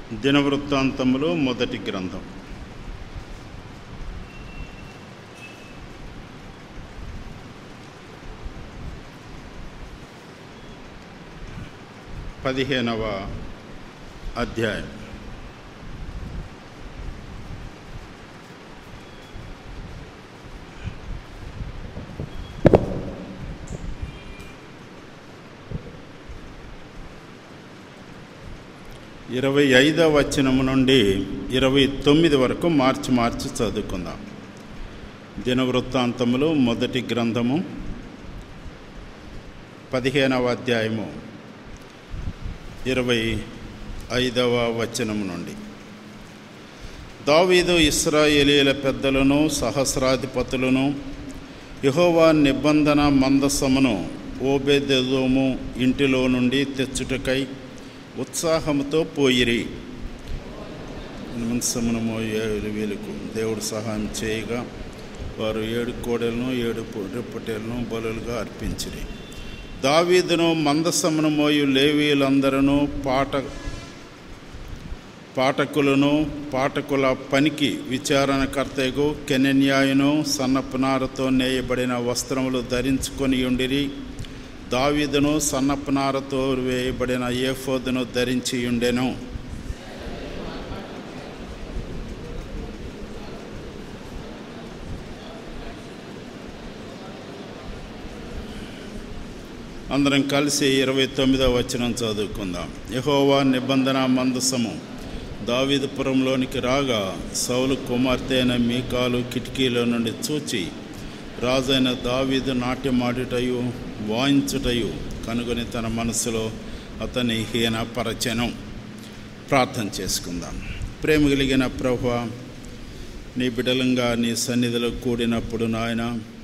దినవృత్తాంతములు మొదటి గ్రంథం పదిహేనవ అధ్యాయం ఇరవై ఐదవ వచనము నుండి ఇరవై తొమ్మిది వరకు మార్చి మార్చి చదువుకుందాం దినవృత్తాంతములు మొదటి గ్రంథము పదిహేనవ అధ్యాయము ఇరవై ఐదవ వచనము నుండి దావీదు ఇస్రాయేలీల పెద్దలను సహస్రాధిపతులను యహోవా నిబంధన మందసమును ఓబేదోము ఇంటిలో నుండి తెచ్చుటకై ఉత్సాహంతో పోయిరి మందసమును ఏడు వేలకు దేవుడు సహాయం చేయగా వారు ఏడు కోడెలను ఏడు పొట్టేలను బలులుగా అర్పించిరి దావీదును మందసమును మోయు లేవీలందరూ పాట పాఠకులను పాఠకుల పనికి విచారణకర్తకు కెనన్యాయును సన్నపునారతో నేయబడిన వస్త్రములు ధరించుకొని ఉండిరి దావీదును సన్నపునారతో వేయబడిన ఏఫోదును ధరించి ఉండెను అందరం కలిసి ఇరవై తొమ్మిదవ వచనం చదువుకుందాం యహోవా నిబంధన మందసము దావీదుపురంలోనికి రాగా సౌలు కుమార్తె అయిన మీకాలు కిటికీలో నుండి చూచి రాజైన దావీదు నాట్యమాడుటయు వాయించుటయు కనుగొని తన మనసులో అతని హీనపరచెను ప్రార్థన చేసుకుందాం ప్రేమ కలిగిన ప్రభు నీ బిడలంగా నీ సన్నిధిలో కూడినప్పుడు నాయన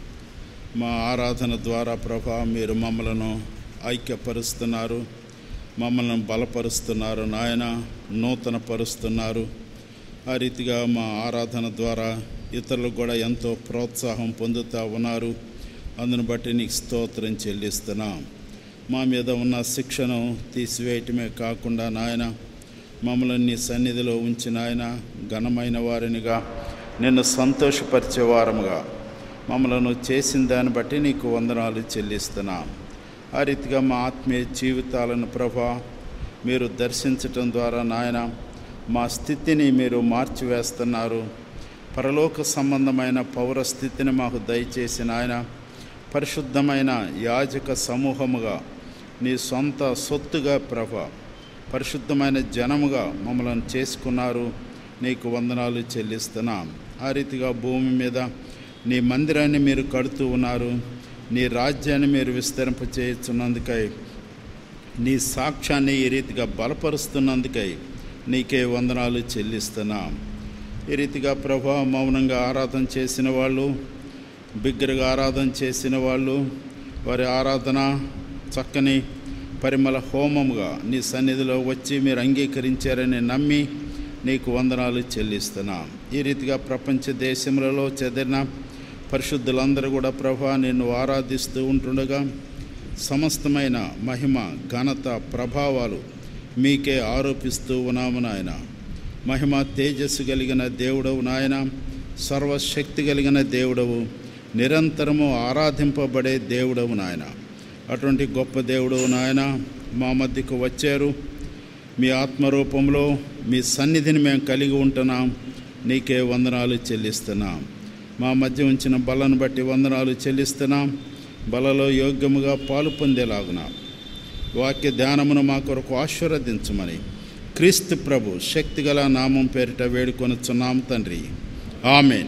మా ఆరాధన ద్వారా ప్రభా మీరు మమ్మలను ఐక్యపరుస్తున్నారు మమ్మల్ని బలపరుస్తున్నారు నాయన నూతన పరుస్తున్నారు ఆ రీతిగా మా ఆరాధన ద్వారా ఇతరులు కూడా ఎంతో ప్రోత్సాహం పొందుతూ ఉన్నారు అందును బట్టి నీకు స్తోత్రం చెల్లిస్తున్నాం మా మీద ఉన్న శిక్షను తీసివేయటమే కాకుండా నాయన మమ్మల్ని నీ సన్నిధిలో ఉంచిన ఆయన ఘనమైన వారినిగా నిన్ను సంతోషపరిచే వారముగా మమ్మలను చేసిన దాన్ని బట్టి నీకు వందనాలు చెల్లిస్తున్నాం ఆ రీతిగా మా ఆత్మీయ జీవితాలను ప్రభా మీరు దర్శించటం ద్వారా నాయన మా స్థితిని మీరు మార్చివేస్తున్నారు పరలోక సంబంధమైన పౌర స్థితిని మాకు దయచేసిన ఆయన పరిశుద్ధమైన యాజక సమూహముగా నీ సొంత సొత్తుగా ప్రభ పరిశుద్ధమైన జనముగా మమ్మల్ని చేసుకున్నారు నీకు వందనాలు చెల్లిస్తున్నాం ఆ రీతిగా భూమి మీద నీ మందిరాన్ని మీరు కడుతూ ఉన్నారు నీ రాజ్యాన్ని మీరు విస్తరింపచేయుచున్నందుకై నీ సాక్ష్యాన్ని ఈ రీతిగా బలపరుస్తున్నందుకై నీకే వందనాలు చెల్లిస్తున్నాం ఈ రీతిగా ప్రభా మౌనంగా ఆరాధన చేసిన వాళ్ళు బిగ్గరగా ఆరాధన చేసిన వాళ్ళు వారి ఆరాధన చక్కని పరిమళ హోమముగా నీ సన్నిధిలో వచ్చి మీరు అంగీకరించారని నమ్మి నీకు వందనాలు చెల్లిస్తున్నాం ఈ రీతిగా ప్రపంచ దేశములలో చెదిరిన పరిశుద్ధులందరూ కూడా ప్రభా నిన్ను ఆరాధిస్తూ ఉంటుండగా సమస్తమైన మహిమ ఘనత ప్రభావాలు మీకే ఆరోపిస్తూ ఉన్నాము నాయన మహిమ తేజస్సు కలిగిన దేవుడవు నాయన సర్వశక్తి కలిగిన దేవుడవు నిరంతరము ఆరాధింపబడే దేవుడవు నాయన అటువంటి గొప్ప దేవుడవు నాయన మా మధ్యకు వచ్చారు మీ ఆత్మరూపంలో మీ సన్నిధిని మేము కలిగి ఉంటున్నాం నీకే వందనాలు చెల్లిస్తున్నాం మా మధ్య ఉంచిన బలను బట్టి వందనాలు చెల్లిస్తున్నాం బలలో యోగ్యముగా పాలు పొందేలాగున వాక్య ధ్యానమును మా కొరకు ఆశీర్వదించమని క్రీస్తు ప్రభు శక్తిగల నామం పేరిట వేడుకొనుచున్నాం తండ్రి ఆమెన్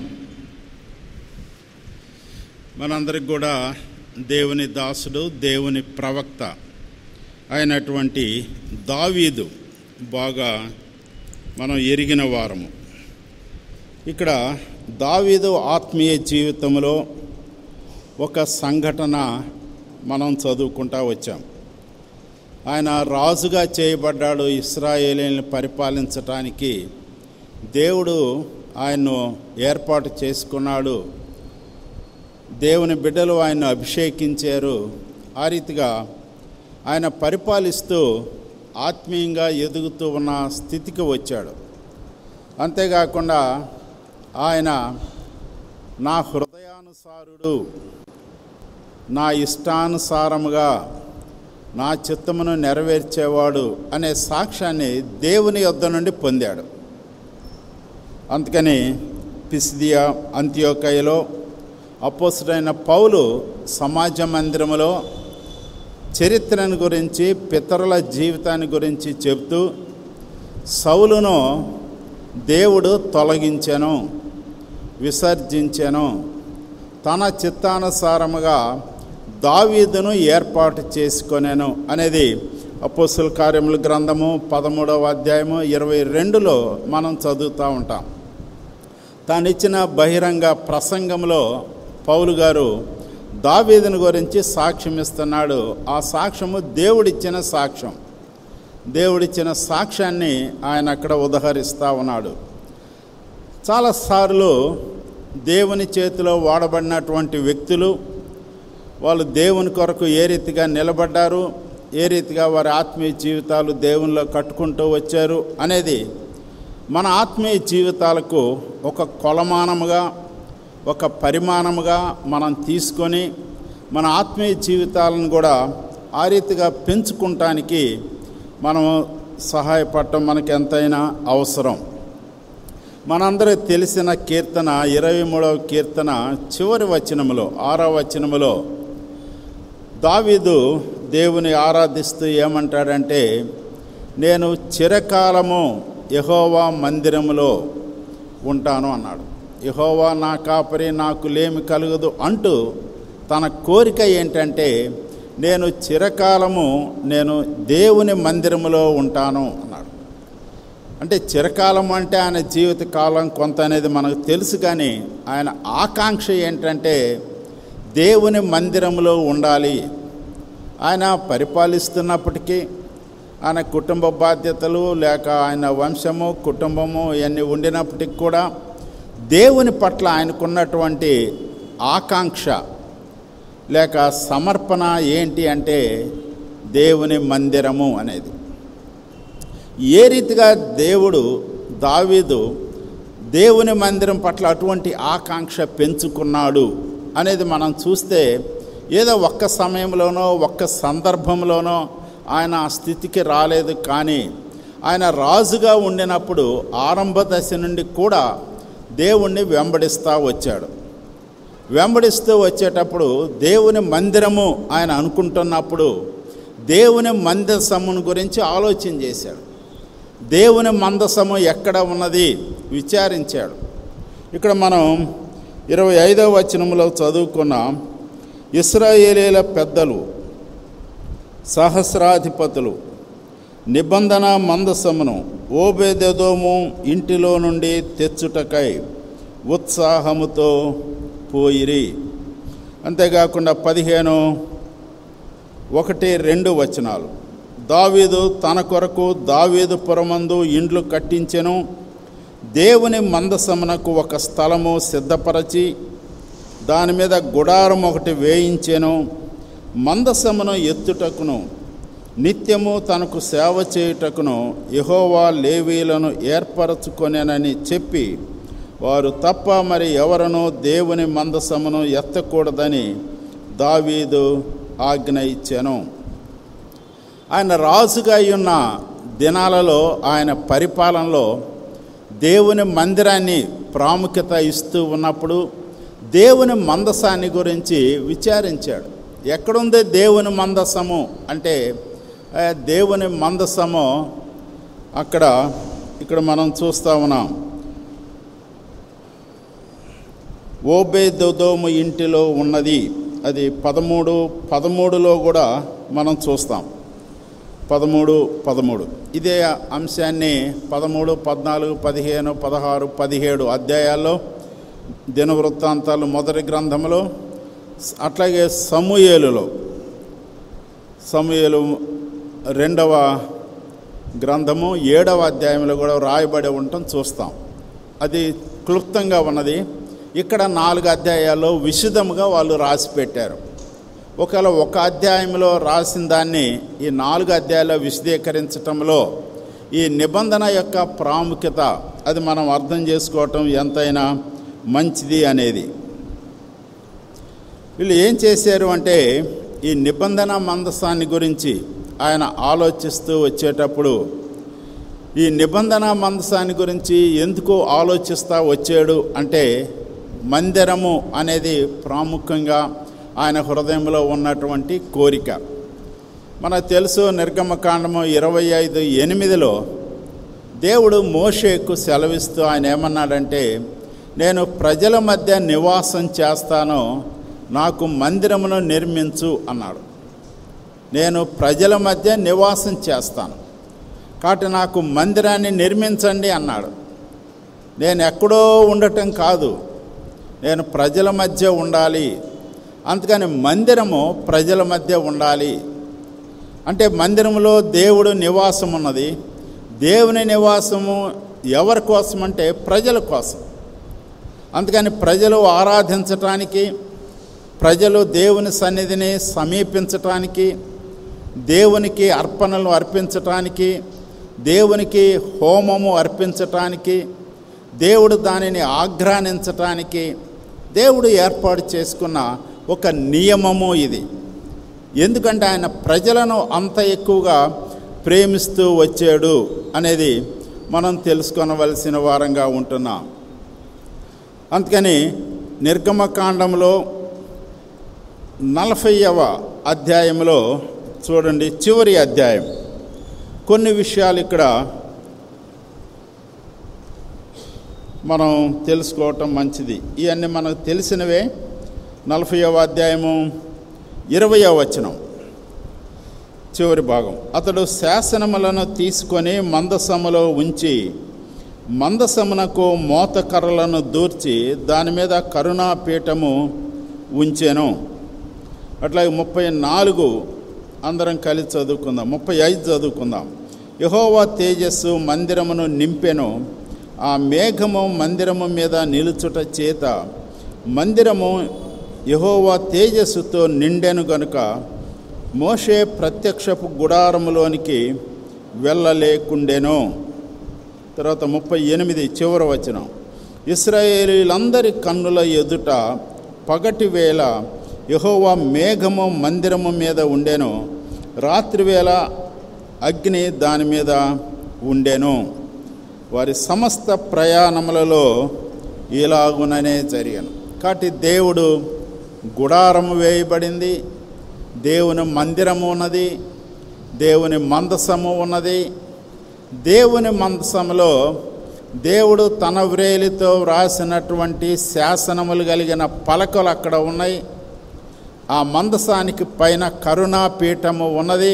మనందరికి కూడా దేవుని దాసుడు దేవుని ప్రవక్త అయినటువంటి దావీదు బాగా మనం ఎరిగిన వారము ఇక్కడ దావీదు ఆత్మీయ జీవితంలో ఒక సంఘటన మనం చదువుకుంటా వచ్చాం ఆయన రాజుగా చేయబడ్డాడు ఇస్రాయేలీని పరిపాలించటానికి దేవుడు ఆయన్ను ఏర్పాటు చేసుకున్నాడు దేవుని బిడ్డలు ఆయన్ను అభిషేకించారు ఆ రీతిగా ఆయన పరిపాలిస్తూ ఆత్మీయంగా ఎదుగుతూ ఉన్న స్థితికి వచ్చాడు అంతేకాకుండా ఆయన నా హృదయానుసారుడు నా ఇష్టానుసారముగా నా చిత్తమును నెరవేర్చేవాడు అనే సాక్ష్యాన్ని దేవుని యొద్ద నుండి పొందాడు అందుకని పిసిదియా అంత్యోకయలో అపోసుడైన పౌలు సమాజ మందిరములో చరిత్రను గురించి పితరుల జీవితాన్ని గురించి చెబుతూ సౌలును దేవుడు తొలగించెను విసర్జించెను తన చిత్తానుసారముగా దావీదును ఏర్పాటు చేసుకొనేను అనేది అపోస్తుల కార్యముల గ్రంథము పదమూడవ అధ్యాయము ఇరవై రెండులో మనం చదువుతూ ఉంటాం తాను ఇచ్చిన బహిరంగ ప్రసంగంలో పౌలు గారు దావీదుని గురించి సాక్ష్యం ఇస్తున్నాడు ఆ సాక్ష్యము దేవుడిచ్చిన సాక్ష్యం దేవుడిచ్చిన సాక్ష్యాన్ని ఆయన అక్కడ ఉదహరిస్తూ ఉన్నాడు చాలాసార్లు దేవుని చేతిలో వాడబడినటువంటి వ్యక్తులు వాళ్ళు దేవుని కొరకు ఏ రీతిగా నిలబడ్డారు ఏ రీతిగా వారి ఆత్మీయ జీవితాలు దేవునిలో కట్టుకుంటూ వచ్చారు అనేది మన ఆత్మీయ జీవితాలకు ఒక కొలమానముగా ఒక పరిమాణముగా మనం తీసుకొని మన ఆత్మీయ జీవితాలను కూడా ఆ రీతిగా పెంచుకుంటానికి మనము సహాయపడటం మనకు ఎంతైనా అవసరం మనందరికి తెలిసిన కీర్తన ఇరవై మూడవ కీర్తన చివరి వచనములో ఆరవ వచనములో దావీదు దేవుని ఆరాధిస్తూ ఏమంటాడంటే నేను చిరకాలము యహోవా మందిరములో ఉంటాను అన్నాడు యహోవా నా కాపరి నాకు లేమి కలుగదు అంటూ తన కోరిక ఏంటంటే నేను చిరకాలము నేను దేవుని మందిరములో ఉంటాను అన్నాడు అంటే చిరకాలం అంటే ఆయన జీవిత కాలం కొంత అనేది మనకు తెలుసు కానీ ఆయన ఆకాంక్ష ఏంటంటే దేవుని మందిరంలో ఉండాలి ఆయన పరిపాలిస్తున్నప్పటికీ ఆయన కుటుంబ బాధ్యతలు లేక ఆయన వంశము కుటుంబము ఇవన్నీ ఉండినప్పటికి కూడా దేవుని పట్ల ఆయనకున్నటువంటి ఆకాంక్ష లేక సమర్పణ ఏంటి అంటే దేవుని మందిరము అనేది ఏ రీతిగా దేవుడు దావీదు దేవుని మందిరం పట్ల అటువంటి ఆకాంక్ష పెంచుకున్నాడు అనేది మనం చూస్తే ఏదో ఒక్క సమయంలోనో ఒక్క సందర్భంలోనో ఆయన ఆ స్థితికి రాలేదు కానీ ఆయన రాజుగా ఉండినప్పుడు ఆరంభ దశ నుండి కూడా దేవుణ్ణి వెంబడిస్తూ వచ్చాడు వెంబడిస్తూ వచ్చేటప్పుడు దేవుని మందిరము ఆయన అనుకుంటున్నప్పుడు దేవుని మందసమును గురించి ఆలోచన చేశాడు దేవుని మందసము ఎక్కడ ఉన్నది విచారించాడు ఇక్కడ మనం ఇరవై ఐదవ వచనంలో చదువుకున్న ఇస్రాయేలీల పెద్దలు సహస్రాధిపతులు నిబంధన మందసమును ఓబేదోము ఇంటిలో నుండి తెచ్చుటకై ఉత్సాహముతో పోయిరి అంతేకాకుండా పదిహేను ఒకటి రెండు వచనాలు దావీదు తన కొరకు దావీదు పురమందు ఇండ్లు కట్టించెను దేవుని మందసమునకు ఒక స్థలము సిద్ధపరచి దాని మీద గుడారం ఒకటి వేయించెను మందసమును ఎత్తుటకును నిత్యము తనకు సేవ చేయుటకును యహోవా లేవీలను ఏర్పరచుకొనేనని చెప్పి వారు తప్ప మరి ఎవరనూ దేవుని మందసమును ఎత్తకూడదని దావీదు ఆజ్ఞ ఇచ్చాను ఆయన రాజుగా ఉన్న దినాలలో ఆయన పరిపాలనలో దేవుని మందిరాన్ని ప్రాముఖ్యత ఇస్తూ ఉన్నప్పుడు దేవుని మందసాన్ని గురించి విచారించాడు ఎక్కడుంది దేవుని మందసము అంటే ఆ దేవుని మందసము అక్కడ ఇక్కడ మనం చూస్తూ ఉన్నాం ఓబేదోము ఇంటిలో ఉన్నది అది పదమూడు పదమూడులో కూడా మనం చూస్తాం పదమూడు పదమూడు ఇదే అంశాన్ని పదమూడు పద్నాలుగు పదిహేను పదహారు పదిహేడు అధ్యాయాల్లో దినవృత్తాంతాలు మొదటి గ్రంథంలో అట్లాగే సమూయేలులో సమూయేలు రెండవ గ్రంథము ఏడవ అధ్యాయంలో కూడా రాయబడి ఉండటం చూస్తాం అది క్లుప్తంగా ఉన్నది ఇక్కడ నాలుగు అధ్యాయాల్లో విశుద్ధముగా వాళ్ళు రాసి పెట్టారు ఒకవేళ ఒక అధ్యాయంలో రాసిన దాన్ని ఈ నాలుగు అధ్యాయాల్లో విశదీకరించటంలో ఈ నిబంధన యొక్క ప్రాముఖ్యత అది మనం అర్థం చేసుకోవటం ఎంతైనా మంచిది అనేది వీళ్ళు ఏం చేశారు అంటే ఈ నిబంధన మందసాన్ని గురించి ఆయన ఆలోచిస్తూ వచ్చేటప్పుడు ఈ నిబంధన మందసాన్ని గురించి ఎందుకు ఆలోచిస్తా వచ్చాడు అంటే మందిరము అనేది ప్రాముఖ్యంగా ఆయన హృదయంలో ఉన్నటువంటి కోరిక మనకు తెలుసు నిర్గమకాండము ఇరవై ఐదు ఎనిమిదిలో దేవుడు మోషేకు సెలవిస్తూ ఆయన ఏమన్నాడంటే నేను ప్రజల మధ్య నివాసం చేస్తాను నాకు మందిరమును నిర్మించు అన్నాడు నేను ప్రజల మధ్య నివాసం చేస్తాను కాబట్టి నాకు మందిరాన్ని నిర్మించండి అన్నాడు నేను ఎక్కడో ఉండటం కాదు నేను ప్రజల మధ్య ఉండాలి అందుకని మందిరము ప్రజల మధ్య ఉండాలి అంటే మందిరంలో దేవుడు నివాసం ఉన్నది దేవుని నివాసము ఎవరి కోసం అంటే ప్రజల కోసం అందుకని ప్రజలు ఆరాధించటానికి ప్రజలు దేవుని సన్నిధిని సమీపించటానికి దేవునికి అర్పణలు అర్పించటానికి దేవునికి హోమము అర్పించటానికి దేవుడు దానిని ఆఘ్రానించటానికి దేవుడు ఏర్పాటు చేసుకున్న ఒక నియమము ఇది ఎందుకంటే ఆయన ప్రజలను అంత ఎక్కువగా ప్రేమిస్తూ వచ్చాడు అనేది మనం తెలుసుకొనవలసిన వారంగా ఉంటున్నాం అందుకని నిర్గమకాండంలో నలభైవ అధ్యాయంలో చూడండి చివరి అధ్యాయం కొన్ని విషయాలు ఇక్కడ మనం తెలుసుకోవటం మంచిది ఇవన్నీ మనకు తెలిసినవే నలభైవ అధ్యాయము ఇరవయవ వచనం చివరి భాగం అతడు శాసనములను తీసుకొని మందసములో ఉంచి మందసమునకు మోతకర్రలను దూర్చి దాని మీద కరుణాపీఠము ఉంచెను అట్లాగే ముప్పై నాలుగు అందరం కలిసి చదువుకుందాం ముప్పై ఐదు చదువుకుందాం యహోవా తేజస్సు మందిరమును నింపెను ఆ మేఘము మందిరము మీద నిలుచుట చేత మందిరము యహోవా తేజస్సుతో నిండెను గనుక మోషే ప్రత్యక్షపు గుడారములోనికి వెళ్ళలేకుండెను తర్వాత ముప్పై ఎనిమిది చివరి వచనం ఇస్రాయేలీలందరి కన్నుల ఎదుట పగటి వేళ యహోవా మేఘము మందిరము మీద ఉండెను రాత్రివేళ అగ్ని దాని మీద ఉండెను వారి సమస్త ప్రయాణములలో ఇలాగుననే జరిగాను కాబట్టి దేవుడు గుడారము వేయబడింది దేవుని మందిరము ఉన్నది దేవుని మందసము ఉన్నది దేవుని మందసములో దేవుడు తన వ్రేలితో వ్రాసినటువంటి శాసనములు కలిగిన పలకలు అక్కడ ఉన్నాయి ఆ మందసానికి పైన కరుణాపీఠము ఉన్నది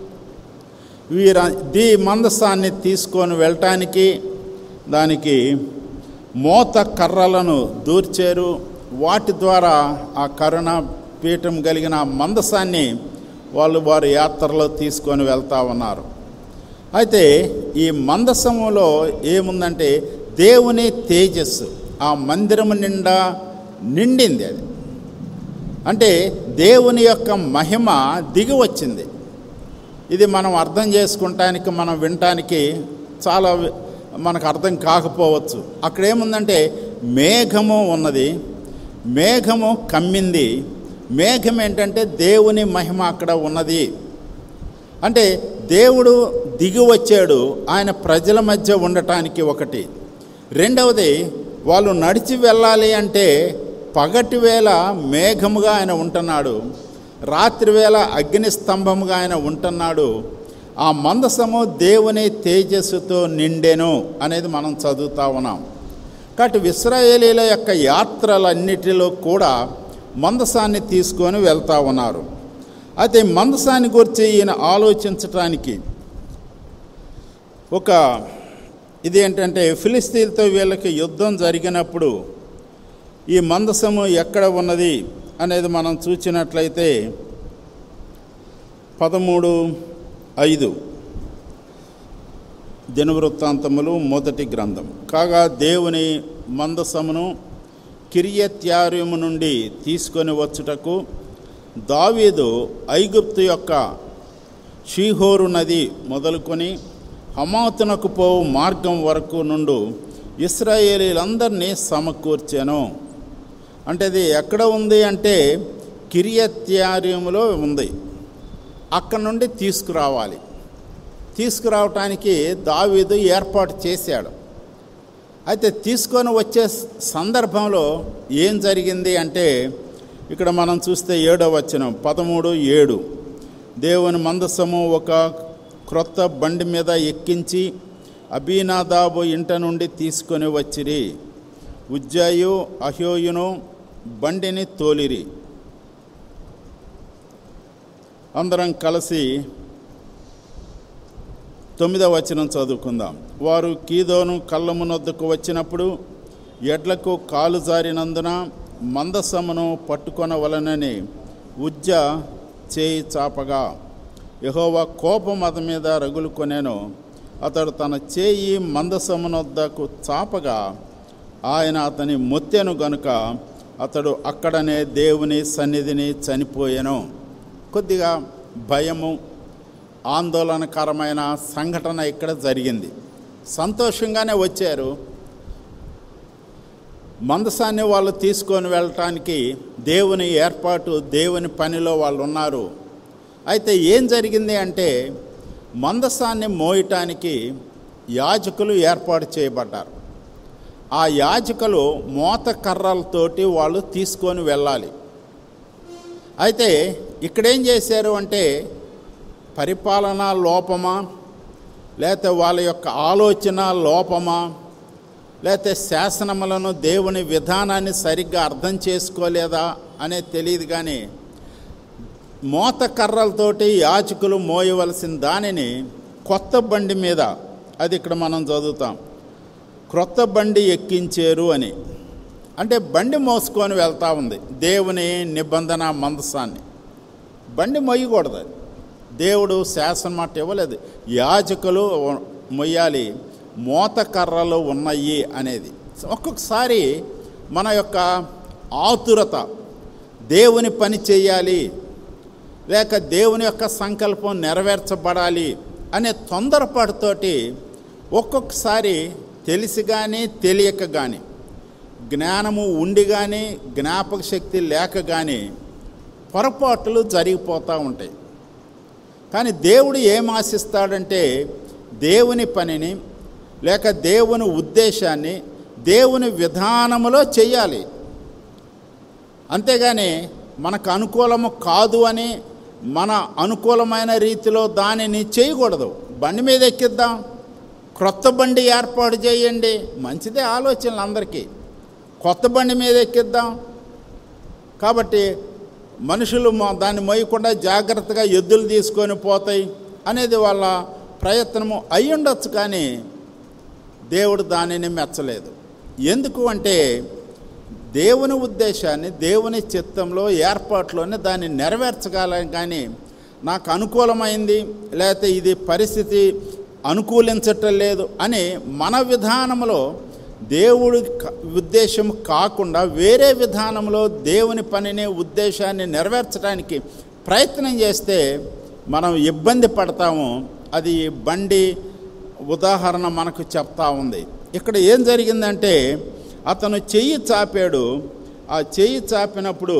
వీర దీ మందసాన్ని తీసుకొని వెళ్ళటానికి దానికి మోత కర్రలను దూర్చారు వాటి ద్వారా ఆ కరుణ పీఠం కలిగిన ఆ మందసాన్ని వాళ్ళు వారి యాత్రలో తీసుకొని వెళ్తా ఉన్నారు అయితే ఈ మందసములో ఏముందంటే దేవుని తేజస్సు ఆ మందిరము నిండా నిండింది అది అంటే దేవుని యొక్క మహిమ దిగి వచ్చింది ఇది మనం అర్థం చేసుకుంటానికి మనం వినటానికి చాలా వి- మనకు అర్థం కాకపోవచ్చు అక్కడ ఏముందంటే మేఘము ఉన్నది మేఘము కమ్మింది మేఘం ఏంటంటే దేవుని మహిమ అక్కడ ఉన్నది అంటే దేవుడు దిగి వచ్చాడు ఆయన ప్రజల మధ్య ఉండటానికి ఒకటి రెండవది వాళ్ళు నడిచి వెళ్ళాలి అంటే పగటి వేళ మేఘముగా ఆయన ఉంటున్నాడు రాత్రి వేళ అగ్ని స్తంభముగా ఆయన ఉంటున్నాడు ఆ మందసము దేవుని తేజస్సుతో నిండెను అనేది మనం చదువుతా ఉన్నాం కాబట్టి విశ్రాయేలీల యొక్క యాత్రలన్నిటిలో కూడా మందసాన్ని తీసుకొని వెళ్తా ఉన్నారు అయితే ఈ మందసాన్ని గురించి ఈయన ఆలోచించటానికి ఒక ఇది ఏంటంటే ఫిలిస్తీన్తో వీళ్ళకి యుద్ధం జరిగినప్పుడు ఈ మందసము ఎక్కడ ఉన్నది అనేది మనం చూసినట్లయితే పదమూడు ఐదు దినవృత్తాంతములు మొదటి గ్రంథం కాగా దేవుని మందసమును కిరియత్యార్యము నుండి తీసుకొని వచ్చుటకు దావీదు ఐగుప్తు యొక్క షీహోరు నది మొదలుకొని హమాతునకు పోవు మార్గం వరకు నుండు ఇస్రాయేలీలందరినీ సమకూర్చాను అంటే అది ఎక్కడ ఉంది అంటే కిరియత్యార్యములో ఉంది అక్కడ నుండి తీసుకురావాలి తీసుకురావటానికి దావీదు ఏర్పాటు చేశాడు అయితే తీసుకొని వచ్చే సందర్భంలో ఏం జరిగింది అంటే ఇక్కడ మనం చూస్తే ఏడో వచనం పదమూడు ఏడు దేవుని మందసము ఒక క్రొత్త బండి మీద ఎక్కించి అబీనాదాబు ఇంట నుండి తీసుకొని వచ్చిరి ఉజ్జాయు అహ్యోయును బండిని తోలిరి అందరం కలిసి తొమ్మిదవ వచనం చదువుకుందాం వారు కీదోను కళ్ళమునొద్దకు వచ్చినప్పుడు ఎడ్లకు కాలు జారినందున మందసమును పట్టుకొనవలనని ఉజ్జ చేయి చాపగా యహోవా కోపం అతని మీద రగులుకొనేను అతడు తన చేయి మందసమునొద్దకు చాపగా ఆయన అతని మొత్తెను గనుక అతడు అక్కడనే దేవుని సన్నిధిని చనిపోయాను కొద్దిగా భయము ఆందోళనకరమైన సంఘటన ఇక్కడ జరిగింది సంతోషంగానే వచ్చారు మందసాన్ని వాళ్ళు తీసుకొని వెళ్ళటానికి దేవుని ఏర్పాటు దేవుని పనిలో వాళ్ళు ఉన్నారు అయితే ఏం జరిగింది అంటే మందసాన్ని మోయటానికి యాజకులు ఏర్పాటు చేయబడ్డారు ఆ యాజకులు మోత కర్రలతోటి వాళ్ళు తీసుకొని వెళ్ళాలి అయితే ఇక్కడేం చేశారు అంటే పరిపాలనా లోపమా లేకపోతే వాళ్ళ యొక్క ఆలోచన లోపమా లేకపోతే శాసనములను దేవుని విధానాన్ని సరిగ్గా అర్థం చేసుకోలేదా అనేది తెలియదు కానీ మోత కర్రలతోటి యాచకులు మోయవలసిన దానిని కొత్త బండి మీద అది ఇక్కడ మనం చదువుతాం క్రొత్త బండి ఎక్కించారు అని అంటే బండి మోసుకొని వెళ్తూ ఉంది దేవుని నిబంధన మందసాన్ని బండి మొయ్యకూడదు అది. దేవుడు శాసన మాట ఇవ్వలేదు యాజకులు మొయ్యాలి మోత కర్రలు ఉన్నాయి అనేది ఒక్కొక్కసారి మన యొక్క ఆతురత దేవుని పని చేయాలి లేక దేవుని యొక్క సంకల్పం నెరవేర్చబడాలి అనే తొందరపాటుతోటి ఒక్కొక్కసారి తెలిసి కానీ తెలియక కానీ జ్ఞానము ఉండి కానీ జ్ఞాపక శక్తి లేక కానీ పొరపాట్లు జరిగిపోతూ ఉంటాయి కానీ దేవుడు ఏం ఆశిస్తాడంటే దేవుని పనిని లేక దేవుని ఉద్దేశాన్ని దేవుని విధానములో చెయ్యాలి అంతేగాని మనకు అనుకూలము కాదు అని మన అనుకూలమైన రీతిలో దానిని చేయకూడదు బండి మీద ఎక్కిద్దాం క్రొత్త బండి ఏర్పాటు చేయండి మంచిదే ఆలోచనలు అందరికీ కొత్త బండి మీద ఎక్కిద్దాం కాబట్టి మనుషులు మా- దాన్ని మోయకుండా జాగ్రత్తగా ఎద్దులు తీసుకొని పోతాయి అనేది వాళ్ళ ప్రయత్నము అయి ఉండొచ్చు కానీ దేవుడు దానిని మెచ్చలేదు ఎందుకు అంటే దేవుని ఉద్దేశాన్ని దేవుని చిత్తంలో ఏర్పాట్లోనే దాన్ని నెరవేర్చగలం కానీ నాకు అనుకూలమైంది లేకపోతే ఇది పరిస్థితి అనుకూలించటం లేదు అని మన విధానంలో దేవుడి క- ఉద్దేశం కాకుండా వేరే విధానంలో దేవుని పనిని ఉద్దేశాన్ని నెరవేర్చడానికి ప్రయత్నం చేస్తే మనం ఇబ్బంది పడతాము అది ఈ బండి ఉదాహరణ మనకు చెప్తా ఉంది ఇక్కడ ఏం జరిగిందంటే అతను చెయ్యి చాపాడు ఆ చెయ్యి చాపినప్పుడు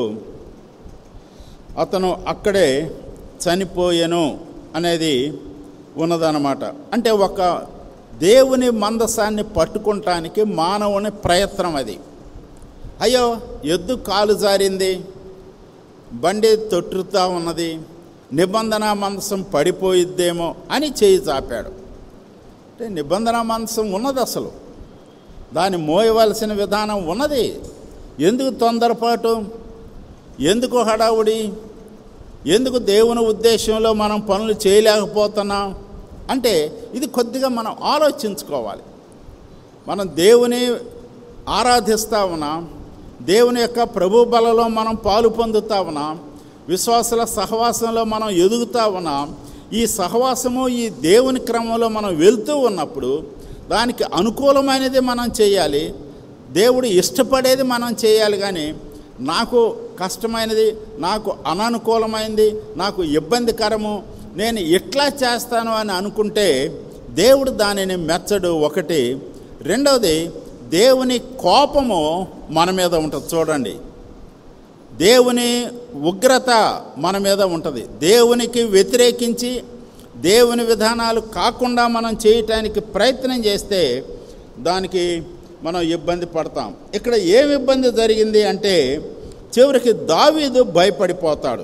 అతను అక్కడే చనిపోయెను అనేది ఉన్నదన్నమాట అంటే ఒక దేవుని మందసాన్ని పట్టుకుంటానికి మానవుని ప్రయత్నం అది అయ్యో ఎద్దు కాలు జారింది బండి తొట్టుతా ఉన్నది నిబంధన మందసం పడిపోయిద్దేమో అని చేయి చాపాడు అంటే నిబంధన మందసం ఉన్నది అసలు దాన్ని మోయవలసిన విధానం ఉన్నది ఎందుకు తొందరపాటు ఎందుకు హడావుడి ఎందుకు దేవుని ఉద్దేశంలో మనం పనులు చేయలేకపోతున్నాం అంటే ఇది కొద్దిగా మనం ఆలోచించుకోవాలి మనం దేవుని ఆరాధిస్తా ఉన్నాం దేవుని యొక్క ప్రభు బలలో మనం పాలు పొందుతా ఉన్నాం విశ్వాసుల సహవాసంలో మనం ఎదుగుతా ఉన్నాం ఈ సహవాసము ఈ దేవుని క్రమంలో మనం వెళ్తూ ఉన్నప్పుడు దానికి అనుకూలమైనది మనం చేయాలి దేవుడు ఇష్టపడేది మనం చేయాలి కానీ నాకు కష్టమైనది నాకు అననుకూలమైనది నాకు ఇబ్బందికరము నేను ఎట్లా చేస్తాను అని అనుకుంటే దేవుడు దానిని మెచ్చడు ఒకటి రెండవది దేవుని కోపము మన మీద ఉంటుంది చూడండి దేవుని ఉగ్రత మన మీద ఉంటుంది దేవునికి వ్యతిరేకించి దేవుని విధానాలు కాకుండా మనం చేయటానికి ప్రయత్నం చేస్తే దానికి మనం ఇబ్బంది పడతాం ఇక్కడ ఏం ఇబ్బంది జరిగింది అంటే చివరికి దావీదు భయపడిపోతాడు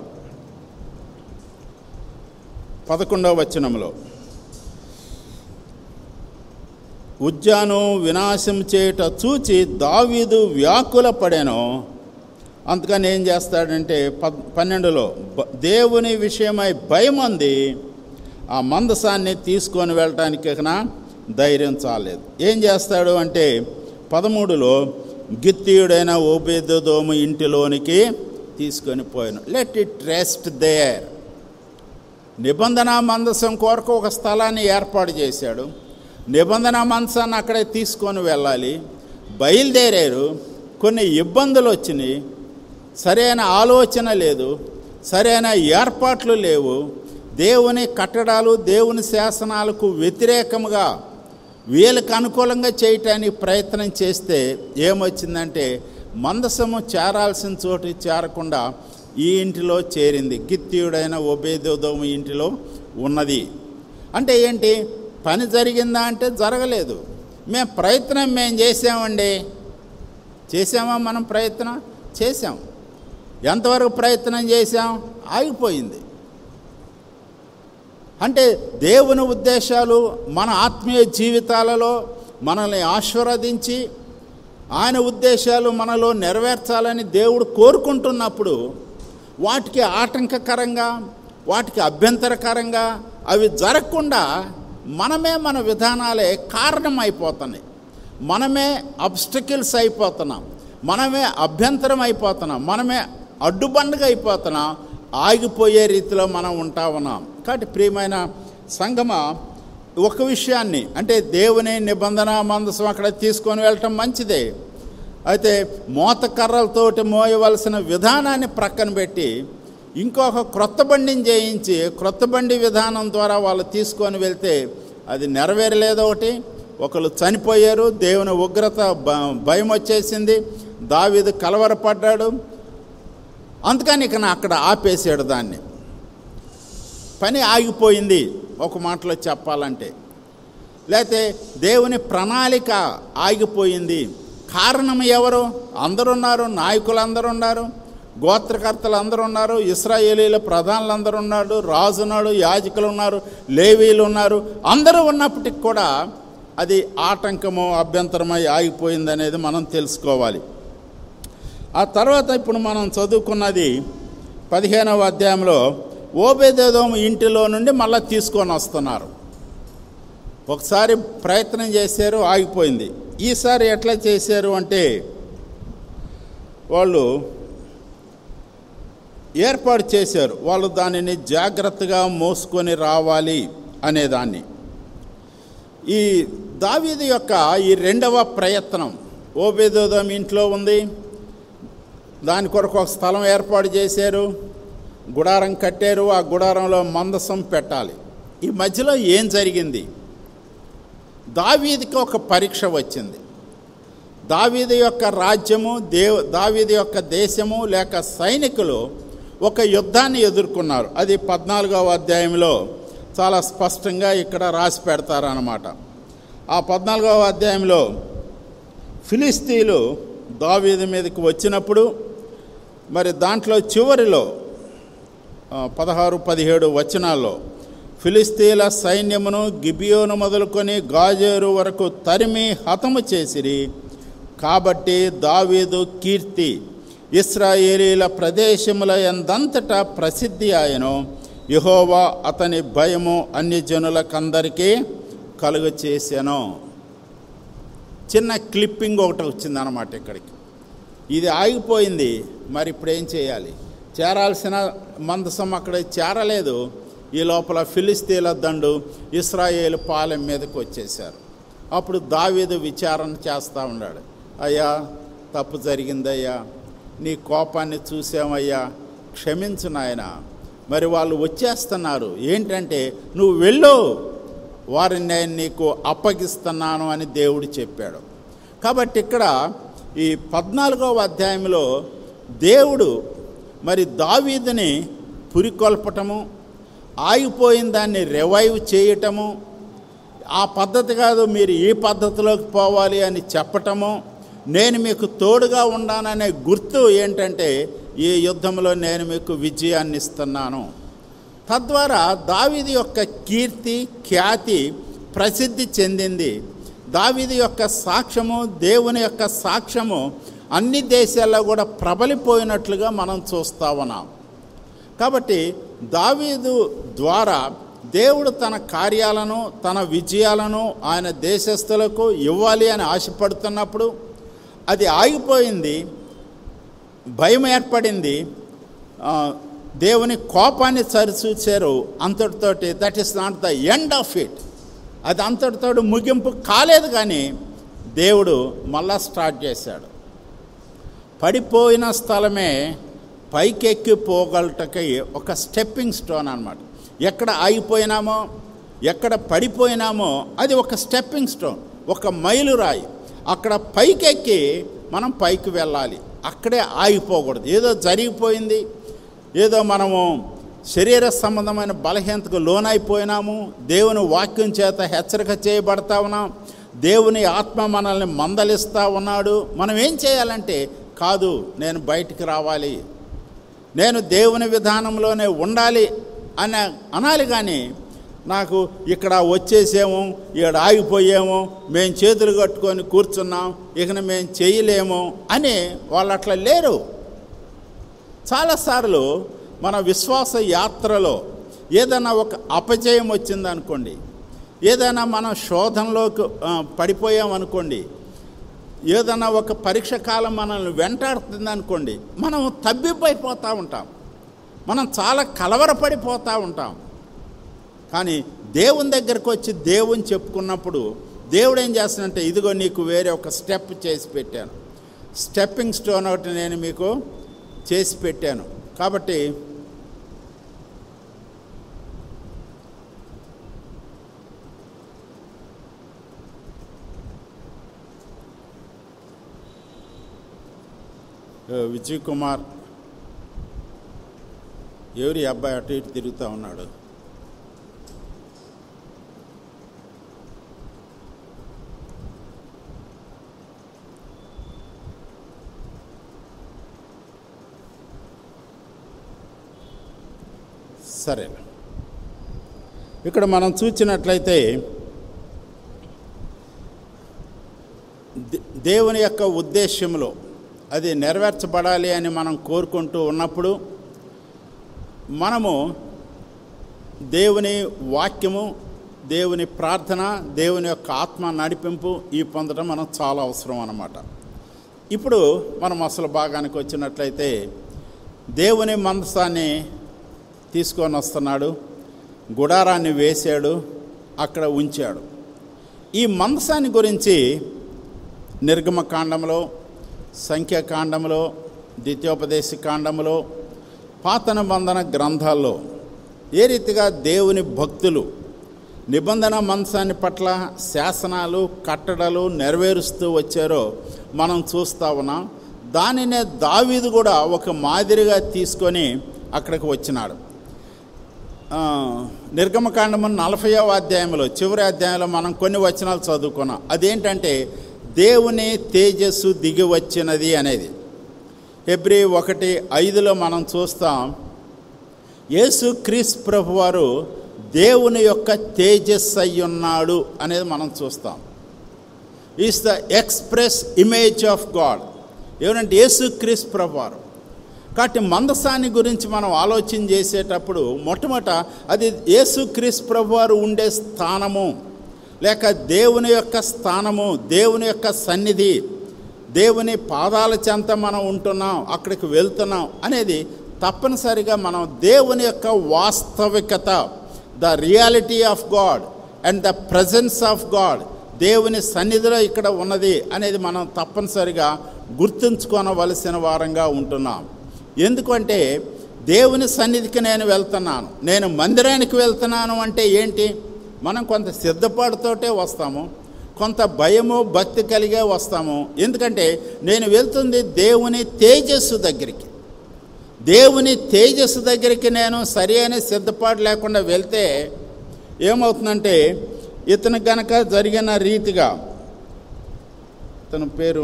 పదకొండవ వచనంలో ఉజ్జాను వినాశం చేయుట చూచి దావీదు వ్యాకుల పడాను అందుకని ఏం చేస్తాడంటే పద్ పన్నెండులో బ- దేవుని విషయమై భయం అంది ఆ మందసాన్ని తీసుకొని వెళ్ళటానికి ఇకన ధైర్యం చాలేదు ఏం చేస్తాడు అంటే పదమూడులో గిత్తీయుడైన ఓబేదోము ఇంటిలోనికి తీసుకొని పోయాను లెట్ ఇట్ రెస్ట్ దేర్ నిబంధన మందసం కొరకు ఒక స్థలాన్ని ఏర్పాటు చేశాడు నిబంధన మందసాన్ని అక్కడే తీసుకొని వెళ్ళాలి బయలుదేరారు కొన్ని ఇబ్బందులు వచ్చినాయి సరైన ఆలోచన లేదు సరైన ఏర్పాట్లు లేవు దేవుని కట్టడాలు దేవుని శాసనాలకు వ్యతిరేకముగా వీళ్ళకి అనుకూలంగా చేయటానికి ప్రయత్నం చేస్తే ఏమొచ్చిందంటే మందసము చేరాల్సిన చోటు చేరకుండా ఈ ఇంటిలో చేరింది గిత్తియుడైన ఒబేదోదోము ఇంటిలో ఉన్నది అంటే ఏంటి పని జరిగిందా అంటే జరగలేదు మేము ప్రయత్నం మేము చేసామండి చేసామా మనం ప్రయత్నం చేసాం ఎంతవరకు ప్రయత్నం చేశాం ఆగిపోయింది అంటే దేవుని ఉద్దేశాలు మన ఆత్మీయ జీవితాలలో మనల్ని ఆశీర్వదించి ఆయన ఉద్దేశాలు మనలో నెరవేర్చాలని దేవుడు కోరుకుంటున్నప్పుడు వాటికి ఆటంకకరంగా వాటికి అభ్యంతరకరంగా అవి జరగకుండా మనమే మన విధానాలే కారణమైపోతున్నాయి మనమే అబ్స్టకిల్స్ అయిపోతున్నాం మనమే అభ్యంతరం అయిపోతున్నాం మనమే అడ్డుబండగా అయిపోతున్నాం ఆగిపోయే రీతిలో మనం ఉంటా ఉన్నాం కాబట్టి ప్రియమైన సంగమ ఒక విషయాన్ని అంటే దేవుని నిబంధన మందసం అక్కడ తీసుకొని వెళ్ళటం మంచిదే అయితే మోత కర్రలతోటి మోయవలసిన విధానాన్ని ప్రక్కన పెట్టి ఇంకొక క్రొత్త బండిని చేయించి క్రొత్త బండి విధానం ద్వారా వాళ్ళు తీసుకొని వెళ్తే అది నెరవేరలేదు ఒకటి ఒకళ్ళు చనిపోయారు దేవుని ఉగ్రత భ- భయం వచ్చేసింది దావీదు కలవరపడ్డాడు అందుకని ఇక నా అక్కడ ఆపేసాడు దాన్ని పని ఆగిపోయింది ఒక మాటలో చెప్పాలంటే లేకపోతే దేవుని ప్రణాళిక ఆగిపోయింది కారణం ఎవరు అందరు ఉన్నారు నాయకులు అందరూ ఉన్నారు గోత్రకర్తలు అందరూ ఉన్నారు ఇస్రాయేలీల ప్రధానులు అందరూ ఉన్నారు రాజు ఉన్నాడు యాజకులు ఉన్నారు లేవీలు ఉన్నారు అందరూ ఉన్నప్పటికి కూడా అది ఆటంకము అభ్యంతరమై ఆగిపోయింది అనేది మనం తెలుసుకోవాలి ఆ తర్వాత ఇప్పుడు మనం చదువుకున్నది పదిహేనవ అధ్యాయంలో ఓబేదేదోము ఇంటిలో నుండి మళ్ళీ తీసుకొని వస్తున్నారు ఒకసారి ప్రయత్నం చేశారు ఆగిపోయింది ఈసారి ఎట్లా చేశారు అంటే వాళ్ళు ఏర్పాటు చేశారు వాళ్ళు దానిని జాగ్రత్తగా మోసుకొని రావాలి అనేదాన్ని ఈ దావీదు యొక్క ఈ రెండవ ప్రయత్నం ఓబేదోదం ఇంట్లో ఉంది దాని కొరకు ఒక స్థలం ఏర్పాటు చేశారు గుడారం కట్టారు ఆ గుడారంలో మందసం పెట్టాలి ఈ మధ్యలో ఏం జరిగింది దావీదికి ఒక పరీక్ష వచ్చింది దావీదు యొక్క రాజ్యము దేవ్ దావీదు యొక్క దేశము లేక సైనికులు ఒక యుద్ధాన్ని ఎదుర్కొన్నారు అది పద్నాలుగవ అధ్యాయంలో చాలా స్పష్టంగా ఇక్కడ రాసి పెడతారన్నమాట ఆ పద్నాలుగవ అధ్యాయంలో ఫిలిస్తీన్లు దావీదు మీదకి వచ్చినప్పుడు మరి దాంట్లో చివరిలో ఆ, పదహారు పదిహేడు వచనాల్లో ఫిలిస్తీన్ల సైన్యమును గిబియోను మొదలుకొని గాజేరు వరకు తరిమి హతము చేసిరి కాబట్టి దావీదు కీర్తి ఇస్రాయేలీల ప్రదేశముల ఎందంతటా ప్రసిద్ధి ఆయను యహోవా అతని భయము అన్ని జనులకందరికీ కలుగ చేశాను చిన్న క్లిప్పింగ్ ఒకటి వచ్చిందన్నమాట ఇక్కడికి ఇది ఆగిపోయింది మరి ఇప్పుడు ఏం చేయాలి చేరాల్సిన మందసం అక్కడ చేరలేదు ఈ లోపల ఫిలిస్తీన్ల దండు ఇస్రాయేల్ పాలెం మీదకి వచ్చేశారు అప్పుడు దావీదు విచారణ చేస్తూ ఉన్నాడు అయ్యా తప్పు జరిగిందయ్యా నీ కోపాన్ని చూసామయ్యా క్షమించు నాయన మరి వాళ్ళు వచ్చేస్తున్నారు ఏంటంటే నువ్వు వెళ్ళు వారిని నేను నీకు అప్పగిస్తున్నాను అని దేవుడు చెప్పాడు కాబట్టి ఇక్కడ ఈ పద్నాలుగవ అధ్యాయంలో దేవుడు మరి దావీదుని పురికొల్పటము ఆగిపోయిన దాన్ని రివైవ్ చేయటము ఆ పద్ధతి కాదు మీరు ఈ పద్ధతిలోకి పోవాలి అని చెప్పటము నేను మీకు తోడుగా ఉన్నాననే గుర్తు ఏంటంటే ఈ యుద్ధంలో నేను మీకు విజయాన్ని ఇస్తున్నాను తద్వారా దావీది యొక్క కీర్తి ఖ్యాతి ప్రసిద్ధి చెందింది దావీది యొక్క సాక్ష్యము దేవుని యొక్క సాక్ష్యము అన్ని దేశాల్లో కూడా ప్రబలిపోయినట్లుగా మనం చూస్తా ఉన్నాం కాబట్టి దావీదు ద్వారా దేవుడు తన కార్యాలను తన విజయాలను ఆయన దేశస్థులకు ఇవ్వాలి అని ఆశపడుతున్నప్పుడు అది ఆగిపోయింది భయం ఏర్పడింది ఆ, దేవుని కోపాన్ని సరిచూచారు అంతటితోటి that is not the end of it అది అంతటితోటి ముగింపు కాలేదు కానీ దేవుడు మళ్ళా స్టార్ట్ చేశాడు పడిపోయిన స్థలమే పైకెక్కి పోగలటకి ఒక స్టెప్పింగ్ స్టోన్ అన్నమాట ఎక్కడ ఆగిపోయినామో ఎక్కడ పడిపోయినామో అది ఒక స్టెప్పింగ్ స్టోన్ ఒక మైలురాయి అక్కడ పైకెక్కి మనం పైకి వెళ్ళాలి అక్కడే ఆగిపోకూడదు ఏదో జరిగిపోయింది ఏదో మనము శరీర సంబంధమైన బలహీనతకు లోనైపోయినాము దేవుని వాక్యం చేత హెచ్చరిక చేయబడతా ఉన్నాం దేవుని ఆత్మ మనల్ని మందలిస్తూ ఉన్నాడు మనం ఏం చేయాలంటే కాదు నేను బయటికి రావాలి నేను దేవుని విధానంలోనే ఉండాలి అని అనాలి కానీ నాకు ఇక్కడ వచ్చేసేమో ఇక్కడ ఆగిపోయాము మేము చేతులు కట్టుకొని కూర్చున్నాం ఇక మేము చేయలేము అని వాళ్ళు అట్లా లేరు చాలాసార్లు మన విశ్వాస యాత్రలో ఏదైనా ఒక అపజయం వచ్చిందనుకోండి ఏదైనా మనం శోధనలోకి ఆ, పడిపోయామనుకోండి ఏదైనా ఒక పరీక్ష కాలం మనల్ని వెంటాడుతుంది అనుకోండి మనం తబ్బిబ్బైపోతూ ఉంటాం మనం చాలా కలవరపడిపోతూ ఉంటాం కానీ దేవుని దగ్గరకు వచ్చి దేవుని చెప్పుకున్నప్పుడు దేవుడు ఏం చేస్తానంటే ఇదిగో నీకు వేరే ఒక స్టెప్ చేసి పెట్టాను స్టెప్పింగ్ స్టోన్ ఒకటి నేను మీకు చేసి పెట్టాను కాబట్టి ఆ, విజయ్ కుమార్ ఎవరి అబ్బాయి అటు ఇటు తిరుగుతూ ఉన్నాడు సరే ఇక్కడ మనం చూసినట్లయితే దే- దేవుని యొక్క ఉద్దేశంలో అది నెరవేర్చబడాలి అని మనం కోరుకుంటూ ఉన్నప్పుడు మనము దేవుని వాక్యము దేవుని ప్రార్థన దేవుని యొక్క ఆత్మ నడిపింపు ఈ పొందడం మనం చాలా అవసరం అన్నమాట ఇప్పుడు మనం అసలు భాగానికి వచ్చినట్లయితే దేవుని మందసాన్ని తీసుకొని వస్తున్నాడు గుడారాన్ని వేశాడు అక్కడ ఉంచాడు ఈ మందసాన్ని గురించి నిర్గమకాండంలో సంఖ్యాకాండంలో ద్వితీయోపదేశ కాండంలో పాత నిబంధన గ్రంథాల్లో ఏ రీతిగా దేవుని భక్తులు నిబంధన మంచాన్ని పట్ల శాసనాలు కట్టడలు నెరవేరుస్తూ వచ్చారో మనం చూస్తా ఉన్నాం దానినే దావీదు కూడా ఒక మాదిరిగా తీసుకొని అక్కడికి వచ్చినాడు ఆ, నిర్గమకాండము నలభైవ అధ్యాయంలో చివరి అధ్యాయంలో మనం కొన్ని వచనాలు చదువుకున్నాం అదేంటంటే దేవుని తేజస్సు దిగి వచ్చినది అనేది ఎబ్రి ఒకటి ఐదులో మనం చూస్తాం యేసు క్రీస్ ప్రభు వారు దేవుని యొక్క తేజస్సు అయి ఉన్నాడు అనేది మనం చూస్తాం is the express image of God ఏమంటే యేసు క్రీస్ ప్రభు వారు కాబట్టి మందసాన్ని గురించి మనం ఆలోచన చేసేటప్పుడు మొట్టమొదట అది యేసుక్రీస్తు ప్రభు వారు ఉండే స్థానము లేక దేవుని యొక్క స్థానము దేవుని యొక్క సన్నిధి దేవుని పాదాల చెంత మనం ఉంటున్నాం అక్కడికి వెళ్తున్నాం అనేది తప్పనిసరిగా మనం దేవుని యొక్క వాస్తవికత the reality of God and the presence of God దేవుని సన్నిధిలో ఇక్కడ ఉన్నది అనేది మనం తప్పనిసరిగా గుర్తుంచుకోనవలసిన వారంగా ఉంటున్నాం ఎందుకంటే దేవుని సన్నిధికి నేను వెళ్తున్నాను నేను మందిరానికి వెళ్తున్నాను అంటే ఏంటి మనం కొంత సిద్ధపాటుతోటే వస్తాము కొంత భయము భక్తి కలిగే వస్తాము ఎందుకంటే నేను వెళ్తుంది దేవుని తేజస్సు దగ్గరికి దేవుని తేజస్సు దగ్గరికి నేను సరి అయిన సిద్ధపాటు లేకుండా వెళ్తే ఏమవుతుందంటే ఇతను గనక జరిగిన రీతిగా ఇతని పేరు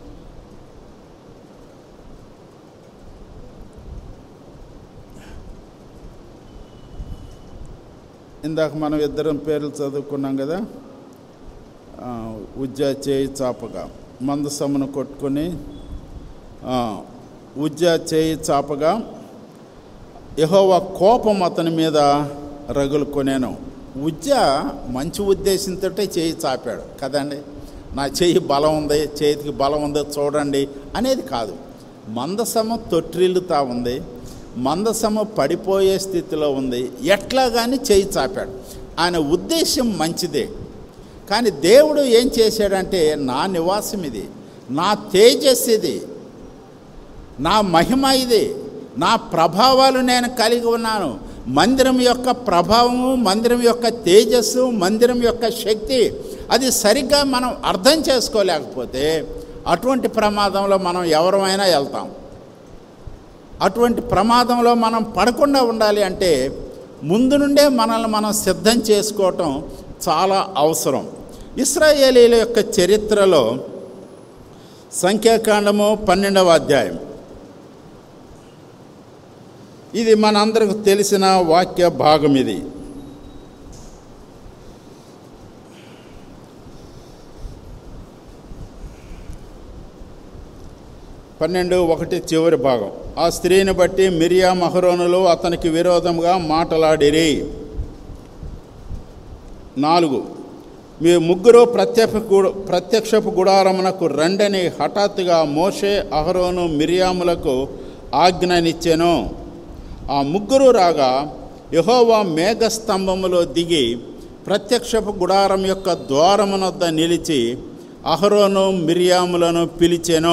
ఇందాక మనం ఇద్దరం పేర్లు చదువుకున్నాం కదా ఆ, ఉజ్జ చేయి చాపగా మందసమును కొట్టుకొని ఆ, ఉజ్జ చేయి చాపగా యెహోవా కోపం అతని మీద రగులుకొనేను ఉజ్జ మంచి ఉద్దేశంతో చేయి చాపాడు కదండి నా చెయ్యి బలం ఉంది చేతికి బలం ఉందో చూడండి అనేది కాదు మందసము తొట్టిల్లుతా ఉంది మందసము పడిపోయే స్థితిలో ఉంది ఎట్లా కానీ చేయి చాపాడు ఆయన ఉద్దేశం మంచిదే కానీ దేవుడు ఏం చేశాడంటే నా నివాసం ఇది నా తేజస్సు ఇది నా మహిమ ఇది నా ప్రభావాలు నేను కలిగి ఉన్నాను మందిరం యొక్క ప్రభావము మందిరం యొక్క తేజస్సు మందిరం యొక్క శక్తి అది సరిగ్గా మనం అర్థం చేసుకోలేకపోతే అటువంటి ప్రమాదంలో మనం ఎవరమైనా వెళ్తాం అటువంటి ప్రమాదంలో మనం పడకుండా ఉండాలి అంటే ముందు నుండే మనల్ని మనం సిద్ధం చేసుకోవటం చాలా అవసరం ఇస్రాయేలీల యొక్క చరిత్రలో సంఖ్యాకాండము పన్నెండవ అధ్యాయం ఇది మనందరికి తెలిసిన వాక్య భాగం ఇది పన్నెండు ఒకటి చివరి భాగం ఆ స్త్రీని బట్టి మిరియా మహరోనులు అతనికి విరోధంగా మాటలాడిరి నాలుగు మీ ముగ్గురు ప్రత్యక్ష గు- ప్రత్యక్షపు గుడారమునకు రండని హఠాత్తుగా మోషే అహరోను మిరియాములకు ఆజ్ఞనిచ్చెను ఆ ముగ్గురు రాగా యహోవా మేఘస్తంభములో దిగి ప్రత్యక్షపు గుడారం యొక్క ద్వారమునొద్ద నిలిచి అహరోను మిరియాములను పిలిచెను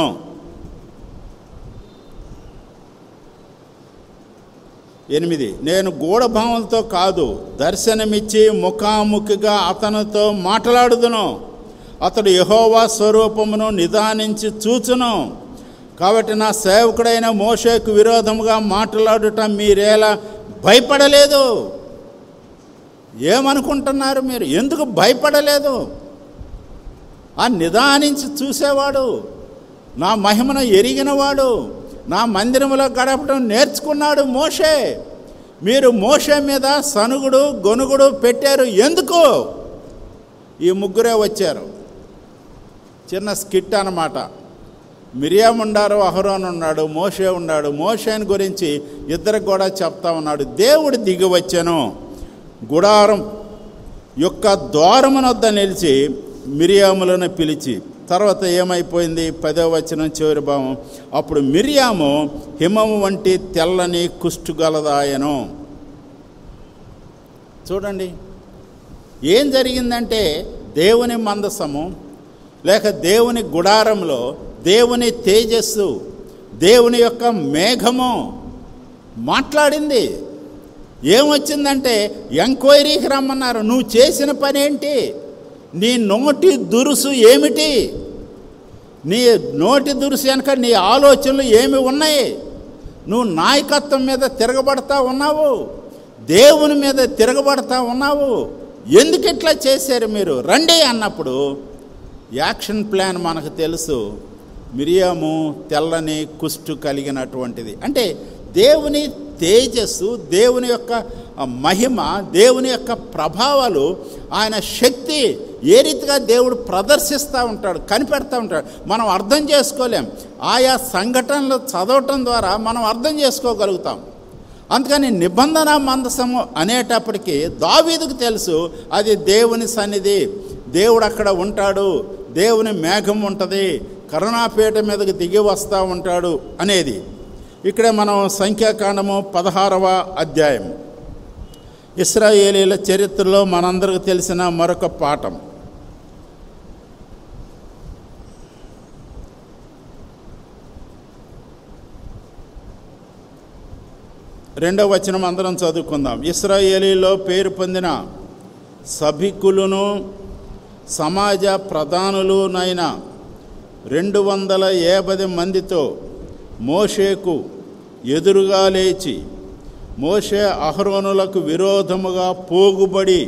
ఎనిమిది నేను గూఢభావంతో కాదు దర్శనమిచ్చి ముఖాముఖిగా అతనితో మాట్లాడుదును అతడు యహోవా స్వరూపమును నిదానించి చూచును కాబట్టి నా సేవకుడైన మోషేకు విరోధముగా మాట్లాడుట మీరేలా భయపడలేదు ఏమనుకుంటున్నారు మీరు ఎందుకు భయపడలేదు ఆ నిదానించి చూసేవాడు నా మహిమను ఎరిగినవాడు నా మందిరంలో గడపడం నేర్చుకున్నాడు మోషే మీరు మోషే మీద సనుగుడు గొనుగుడు పెట్టారు ఎందుకు ఈ ముగ్గురే వచ్చారు చిన్న స్కిట్ అన్నమాట మిరియాం ఉండారు అహరోన్ ఉన్నాడు మోషే ఉన్నాడు మోషేని గురించి ఇద్దరికి కూడా చెప్తా ఉన్నాడు దేవుడు దిగి వచ్చాను గుడారం యొక్క ద్వారమునొద్ద నిలిచి మిరియాములను పిలిచి తర్వాత ఏమైపోయింది పదో వచనం చివరి భావం అప్పుడు మిరియాము హిమము వంటి తెల్లని కుష్టుగలదాయను చూడండి ఏం జరిగిందంటే దేవుని మందసము లేక దేవుని గుడారంలో దేవుని తేజస్సు దేవుని యొక్క మేఘము మాట్లాడింది ఏమొచ్చిందంటే ఎంక్వైరీకి రమ్మన్నారు నువ్వు చేసిన పని ఏంటి నీ నోటి దురుసు ఏమిటి నీ నోటి దురుసు వెనక నీ ఆలోచనలు ఏమి ఉన్నాయి నువ్వు నాయకత్వం మీద తిరగబడతా ఉన్నావు దేవుని మీద తిరగబడతా ఉన్నావు ఎందుకు ఇట్లా చేశారు మీరు రండి అన్నప్పుడు యాక్షన్ ప్లాన్ మనకు తెలుసు మిరియాము తెల్లని కుష్టు కలిగినటువంటిది అంటే దేవుని తేజస్సు దేవుని యొక్క ఆ, మహిమ దేవుని యొక్క ప్రభావాలు ఆయన శక్తి ఏ రీతిగా దేవుడు ప్రదర్శిస్తూ ఉంటాడు కనిపెడతా ఉంటాడు మనం అర్థం చేసుకోలేం ఆయా సంఘటనలు చదవటం ద్వారా మనం అర్థం చేసుకోగలుగుతాం అందుకని నిబంధన మందసము అనేటప్పటికీ దావీదుకు తెలుసు అది దేవుని సన్నిధి దేవుడు అక్కడ ఉంటాడు దేవుని మేఘం ఉంటుంది కరుణాపేట మీదకి దిగి వస్తూ ఉంటాడు అనేది ఇక్కడే మనం సంఖ్యాకాండము పదహారవ అధ్యాయం ఇస్రాయేలీల చరిత్రలో మనందరికి తెలిసిన మరొక పాఠం రెండవ వచనం అందరం చదువుకుందాం ఇస్రాయేలీలో పేరు పొందిన సభికులను సమాజ ప్రధానులునైన రెండు వందల యాభై మందితో మోషేకు ఎదురుగా లేచి మోషే అహరోనులకు విరోధముగా పోగుబడి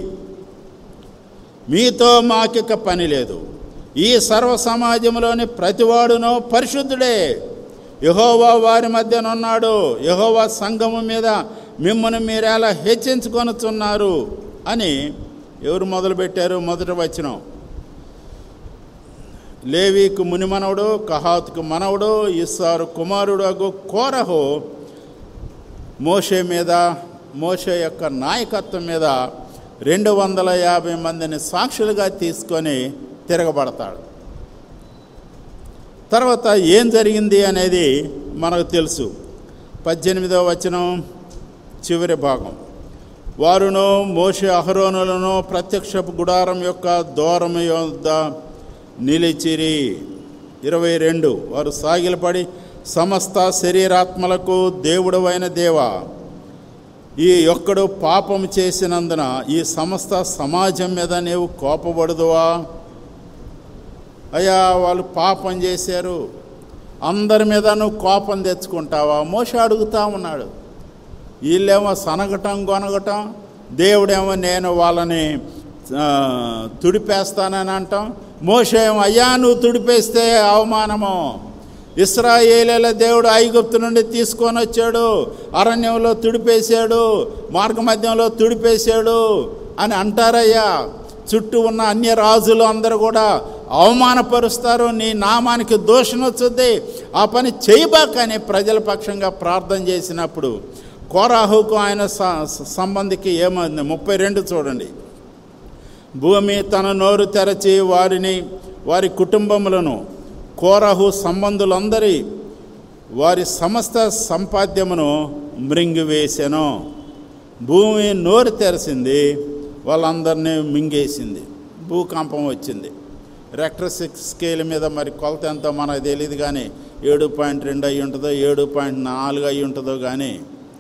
మీతో మాకిక పని లేదు ఈ సర్వ సమాజంలోని ప్రతివాడును పరిశుద్ధుడే యహోవా వారి మధ్యనున్నాడు యహోవా సంఘము మీద మిమ్మల్ని మీరెలా హెచ్చించుకొనుచున్నారు అని ఎవరు మొదలుపెట్టారు మొదటి వచనం లేవీకు మునిమనవుడు కహాతుకు మనవుడు ఇస్సారు కుమారుడు అగు కోరహు మోషే మీద మోషే యొక్క నాయకత్వం మీద రెండు వందల యాభై మందిని సాక్షులుగా తీసుకొని తిరగబడతాడు తర్వాత ఏం జరిగింది అనేది మనకు తెలుసు పద్దెనిమిదవ వచనం చివరి భాగం వారును మోషే అహరోనులను ప్రత్యక్షపు గుడారం యొక్క దూరం యొద్ద నిలిచిరి ఇరవై రెండు వారు సాగిలపడి సమస్త శరీరాత్మలకు దేవుడవైన దేవా ఈ ఒక్కడు పాపం చేసినందున ఈ సమస్త సమాజం మీద నీవు కోపపడదువా అయ్యా వాళ్ళు పాపం చేశారు అందరి మీద నువ్వు కోపం తెచ్చుకుంటావా మోస అడుగుతా ఉన్నాడు వీళ్ళేమో సనగటం గొనగటం దేవుడేమో నేను వాళ్ళని ఆ, తుడిపేస్తానని అంటాం మోసేమో అయ్యా నువ్వు తుడిపేస్తే అవమానము ఇస్రాయేలీల దేవుడు ఐగుప్తు నుండి తీసుకొని వచ్చాడు అరణ్యంలో తుడిపేశాడు మార్గమధ్యంలో తుడిపేశాడు అని అంటారయ్యా చుట్టూ ఉన్న అన్య రాజులు అందరూ కూడా అవమానపరుస్తారు నీ నామానికి దోషం వచ్చుద్ది ఆ పని చేయబాకని ప్రజల పక్షంగా ప్రార్థన చేసినప్పుడు కోరాహుకు ఆయన స- సంబంధికి ఏమైంది ముప్పై రెండు చూడండి భూమి తన నోరు తెరచి వారిని వారి కుటుంబములను కోరహు సంబంధులందరి వారి సమస్త సంపాద్యమును మృంగివేసెను భూమి నోరు తెరిసింది వాళ్ళందరినీ మింగేసింది భూకంపం వచ్చింది రెక్టర్ సిక్స్ స్కేల్ మీద మరి కొలత ఎంతో మనకు తెలియదు కానీ ఏడు పాయింట్ రెండు అయి ఉంటుందో ఏడు పాయింట్ నాలుగు అయి ఉంటుందో కానీ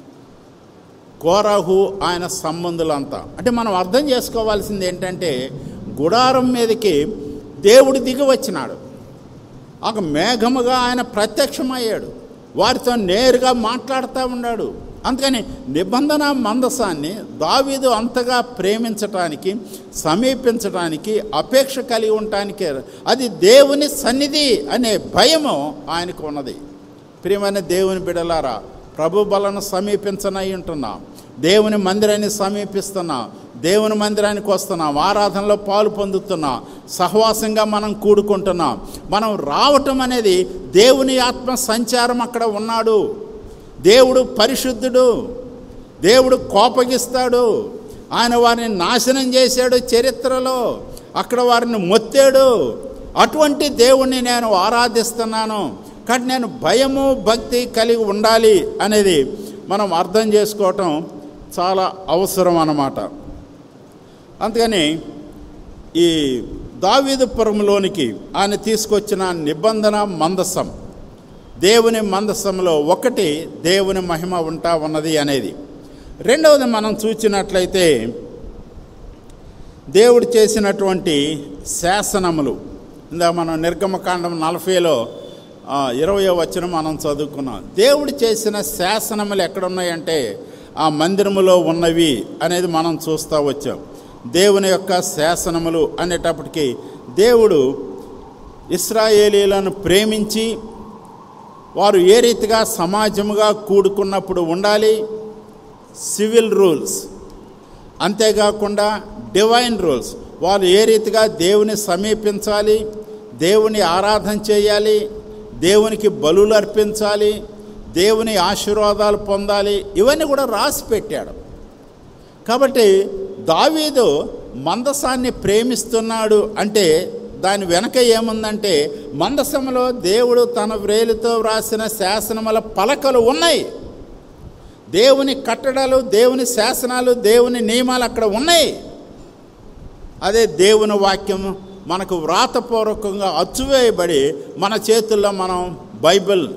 కోరాహు ఆయన సంబంధులంతా అంటే మనం అర్థం చేసుకోవాల్సింది ఏంటంటే గుడారం మీదకి దేవుడు దిగి వచ్చినాడు ఒక మేఘముగా ఆయన ప్రత్యక్షమయ్యాడు వారితో నేరుగా మాట్లాడుతూ ఉన్నాడు అందుకని నిబంధన మందసాన్ని దావీదు అంతగా ప్రేమించటానికి సమీపించటానికి అపేక్ష కలిగి ఉండటానికి అది దేవుని సన్నిధి అనే భయము ఆయనకు ఉన్నది ప్రియమైన దేవుని బిడలారా ప్రభు బలను సమీపించనై ఉంటున్నాం దేవుని మందిరాన్ని సమీపిస్తున్నాం దేవుని మందిరానికి వస్తున్నాం ఆరాధనలో పాలు పొందుతున్నాం సహవాసంగా మనం కూడుకుంటున్నాం మనం రావటం అనేది దేవుని ఆత్మ సంచారం అక్కడ ఉన్నాడు దేవుడు పరిశుద్ధుడు దేవుడు కోపగిస్తాడు ఆయన వారిని నాశనం చేశాడు చరిత్రలో అక్కడ వారిని మొత్తాడు అటువంటి దేవుణ్ణి నేను ఆరాధిస్తున్నాను కానీ నేను భయము భక్తి కలిగి ఉండాలి అనేది మనం అర్థం చేసుకోవటం చాలా అవసరం అన్నమాట అందుకని ఈ దావీదుపురంలోనికి ఆయన తీసుకొచ్చిన నిబంధన మందసం దేవుని మందసంలో ఒకటి దేవుని మహిమ ఉంటా ఉన్నది అనేది రెండవది మనం చూచినట్లయితే దేవుడు చేసినటువంటి శాసనములు ఇందా మనం నిర్గమకాండం నలభైలో ఇరవయో వచ్చిన మనం చదువుకున్నాం దేవుడు చేసిన శాసనములు ఎక్కడున్నాయంటే ఆ మందిరములో ఉన్నవి అనేది మనం చూస్తూ వచ్చాం దేవుని యొక్క శాసనములు అనేటప్పటికీ దేవుడు ఇస్రాయేలీలను ప్రేమించి వారు ఏ రీతిగా సమాజముగా కూడుకున్నప్పుడు ఉండాలి సివిల్ రూల్స్ అంతేకాకుండా డివైన్ రూల్స్ వారు ఏ రీతిగా దేవుని సమీపించాలి దేవుని ఆరాధన చేయాలి దేవునికి బలులు అర్పించాలి దేవుని ఆశీర్వాదాలు పొందాలి ఇవన్నీ కూడా రాసి పెట్టాడు కాబట్టి దావీదు మందసాన్ని ప్రేమిస్తున్నాడు అంటే దాని వెనక ఏముందంటే మందసంలో దేవుడు తన వ్రేలుతో వ్రాసిన శాసనముల పలకలు ఉన్నాయి దేవుని కట్టడాలు దేవుని శాసనాలు దేవుని నియమాలు అక్కడ ఉన్నాయి అదే దేవుని వాక్యం మనకు వ్రాతపూర్వకంగా అచ్చువేయబడి మన చేతుల్లో మనం బైబిల్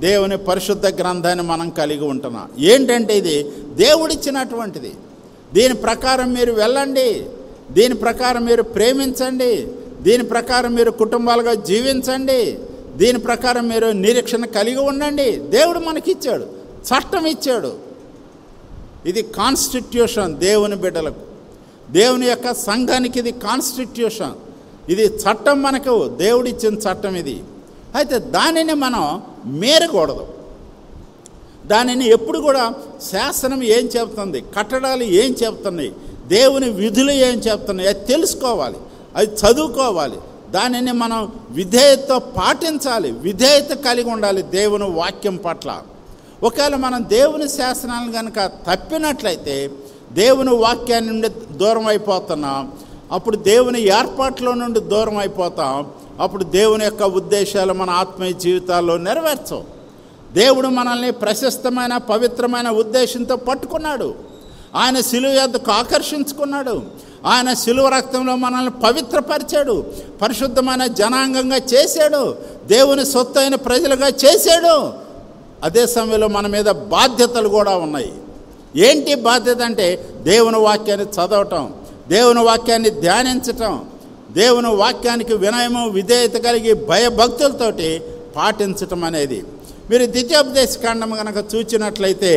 దేవుని పరిశుద్ధ గ్రంథాన్ని మనం కలిగి ఉంటున్నాం ఏంటంటే ఇది దేవుడిచ్చినటువంటిది దీని ప్రకారం మీరు వెళ్ళండి దీని ప్రకారం మీరు ప్రేమించండి దీని ప్రకారం మీరు కుటుంబాలుగా జీవించండి దీని ప్రకారం మీరు నిరీక్షణ కలిగి ఉండండి దేవుడు మనకిచ్చాడు చట్టం ఇచ్చాడు ఇది కాన్స్టిట్యూషన్ దేవుని బిడ్డలకు దేవుని యొక్క సంఘానికి ఇది కాన్స్టిట్యూషన్ ఇది చట్టం మనకు దేవుడిచ్చిన చట్టం ఇది అయితే దానిని మనం మేరకూడదు దానిని ఎప్పుడు కూడా శాసనం ఏం చెప్తుంది కట్టడాలు ఏం చెప్తున్నాయి దేవుని విధులు ఏం చెప్తున్నాయి అది తెలుసుకోవాలి అది చదువుకోవాలి దానిని మనం విధేయతతో పాటించాలి విధేయత కలిగి ఉండాలి దేవుని వాక్యం పట్ల ఒకవేళ మనం దేవుని శాసనాలను కనుక తప్పినట్లయితే దేవుని వాక్యాన్ని నుండి దూరం అయిపోతున్నాం అప్పుడు దేవుని ఏర్పాట్లో నుండి దూరం అయిపోతాం అప్పుడు దేవుని యొక్క ఉద్దేశాలు మన ఆత్మీయ జీవితాల్లో నెరవేర్చవు దేవుడు మనల్ని ప్రశస్తమైన పవిత్రమైన ఉద్దేశంతో పట్టుకున్నాడు ఆయన సిలువ యొద్దకు ఆకర్షించుకున్నాడు ఆయన సిలువ రక్తంలో మనల్ని పవిత్రపరిచాడు పరిశుద్ధమైన జనాంగంగా చేశాడు దేవుని సొత్తు అయిన ప్రజలుగా చేశాడు అదే సమయంలో మన మీద బాధ్యతలు కూడా ఉన్నాయి ఏంటి బాధ్యత అంటే దేవుని వాక్యాన్ని చదవటం దేవుని వాక్యాన్ని ధ్యానించటం దేవుని వాక్యానికి వినయము విధేయత కలిగి భయభక్తులతోటి పాటించటం అనేది మీరు ద్వితీయోపదేశ కాండం కనుక చూచినట్లయితే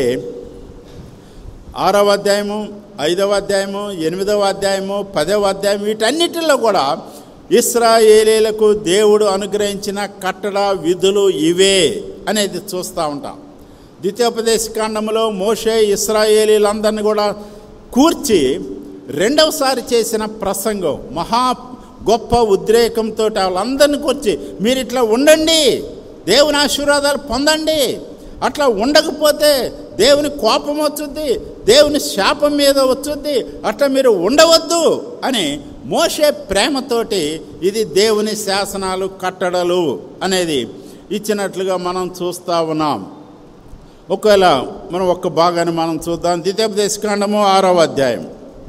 ఆరవ అధ్యాయము ఐదవ అధ్యాయము ఎనిమిదవ అధ్యాయము పదవ అధ్యాయం వీటన్నిటిలో కూడా ఇస్రాయేలీలకు దేవుడు అనుగ్రహించిన కట్టడ విధులు ఇవే అనేది చూస్తూ ఉంటాం ద్వితీయోపదేశ కాండంలో మోషే ఇస్రాయేలీలందరినీ కూడా కూర్చి రెండవసారి చేసిన ప్రసంగం మహా గొప్ప ఉద్రేకంతో వాళ్ళందరినీ కూర్చి మీరు ఇట్లా ఉండండి దేవుని ఆశీర్వాదాలు పొందండి అట్లా ఉండకపోతే దేవుని కోపం వచ్చుద్ది దేవుని శాపం మీద వచ్చుద్ది అట్లా మీరు ఉండవద్దు అని మోసే ప్రేమతోటి ఇది దేవుని శాసనాలు కట్టడలు అనేది ఇచ్చినట్లుగా మనం చూస్తూ ఉన్నాం ఒకవేళ మనం ఒక్క భాగాన్ని మనం చూద్దాం ద్వితీయోపదేశకాండము ఆరవ అధ్యాయం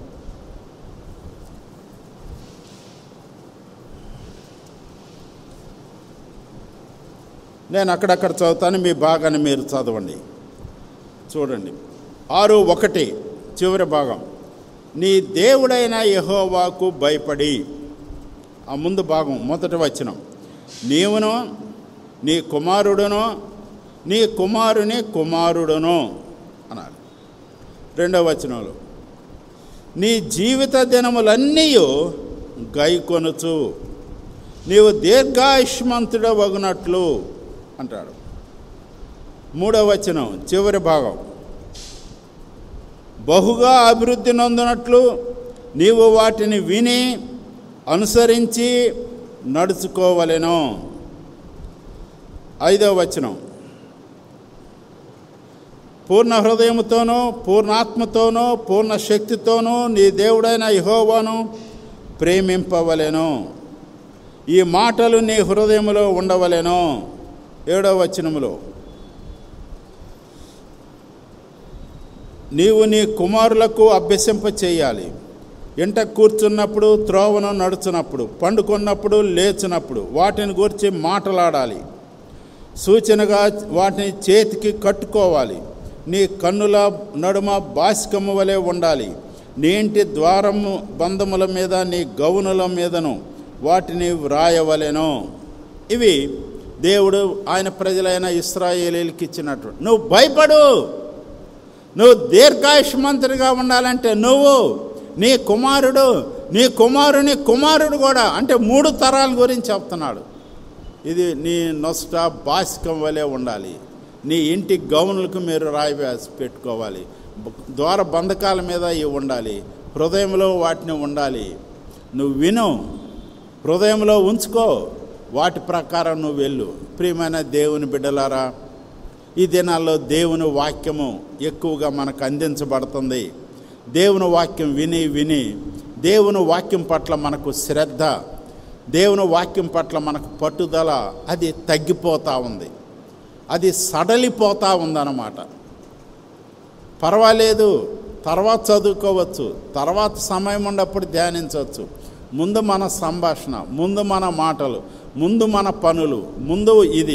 నేను అక్కడక్కడ చదువుతాను మీ భాగాన్ని మీరు చదవండి చూడండి ఆరు ఒకటి చివరి భాగం నీ దేవుడైన యహోవాకు భయపడి ఆ ముందు భాగం మొదటి వచనం నీవును నీ కుమారుడును నీ కుమారుని కుమారుడును అన్నారు రెండవ వచనంలో నీ జీవిత దినములన్నీ గైకొనుచు నీవు దీర్ఘాయుష్మంతుడ వగునట్లు అంటాడు మూడవ వచనం చివరి భాగం బహుగా అభివృద్ధి నొందినట్లు నీవు వాటిని విని అనుసరించి నడుచుకోవలెను ఐదవ వచనం పూర్ణ హృదయముతోనూ పూర్ణాత్మతోనూ పూర్ణ శక్తితోనూ నీ దేవుడైన యహోవాను ప్రేమింపవలెను ఈ మాటలు నీ హృదయములో ఉండవలెను ఏడవ వచనములో నీవు నీ కుమారులకు అభ్యసింప చేయాలి ఇంట కూర్చున్నప్పుడు త్రోవను నడుచున్నప్పుడు పండుకున్నప్పుడు లేచినప్పుడు వాటిని గురించి మాట్లాడాలి సూచనగా వాటిని చేతికి కట్టుకోవాలి నీ కన్నుల నడుమ బాసికము వలె ఉండాలి నీ ఇంటి ద్వారము బంధముల మీద నీ గౌనుల మీదను వాటిని వ్రాయవలెను ఇవి దేవుడు ఆయన ప్రజలైన ఇస్రాయేలీలకి ఇచ్చినట్టు నువ్వు భయపడు నువ్వు దీర్ఘాయుష్మంతుడిగా ఉండాలంటే నువ్వు నీ కుమారుడు నీ కుమారుని కుమారుడు కూడా అంటే మూడు తరాల గురించి చెప్తున్నాడు ఇది నీ నొస్ట బాసికం వలె ఉండాలి నీ ఇంటి గౌనులకు మీరు రాయి వేసి పెట్టుకోవాలి ద్వార బంధకాల మీద ఇవి ఉండాలి హృదయంలో వాటిని ఉండాలి నువ్వు విను హృదయంలో ఉంచుకో వాటి ప్రకారం నువ్వు వెళ్ళు ప్రియమైన దేవుని బిడ్డలారా ఈ దినాల్లో దేవుని వాక్యము ఎక్కువగా మనకు అందించబడుతుంది దేవుని వాక్యం విని విని దేవుని వాక్యం పట్ల మనకు శ్రద్ధ దేవుని వాక్యం పట్ల మనకు పట్టుదల అది తగ్గిపోతూ ఉంది అది సడలిపోతూ ఉందన్నమాట పర్వాలేదు తర్వాత చదువుకోవచ్చు తర్వాత సమయం ఉన్నప్పుడు ధ్యానించవచ్చు ముందు మన సంభాషణ ముందు మన మాటలు ముందు మన పనులు ముందు ఇది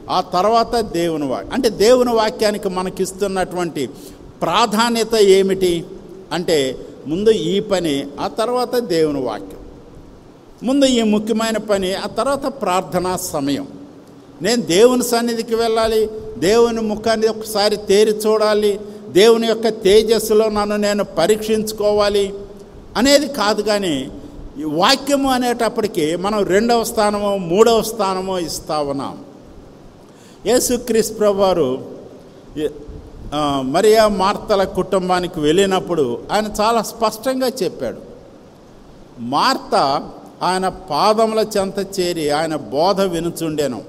ఆ తర్వాత దేవుని వాక్యం అంటే దేవుని వాక్యానికి మనకిస్తున్నటువంటి ప్రాధాన్యత ఏమిటి అంటే ముందు ఈ పని ఆ తర్వాత దేవుని వాక్యం ముందు ఈ ముఖ్యమైన పని ఆ తర్వాత ప్రార్థనా సమయం నేను దేవుని సన్నిధికి వెళ్ళాలి దేవుని ముఖాన్ని ఒకసారి తేరి చూడాలి దేవుని యొక్క తేజస్సులో నన్ను నేను పరీక్షించుకోవాలి అనేది కాదు కానీ ఈ వాక్యము అనేటప్పటికీ మనం రెండవ స్థానమో మూడవ స్థానమో ఇస్తా ఉన్నాం యేసుక్రీస్తు ప్రభువారు ఈ- ఆ, మరియా మార్తల కుటుంబానికి వెళ్ళినప్పుడు ఆయన చాలా స్పష్టంగా చెప్పాడు మార్త ఆయన పాదముల చెంత చేరి ఆయన బోధ వినుచుండెను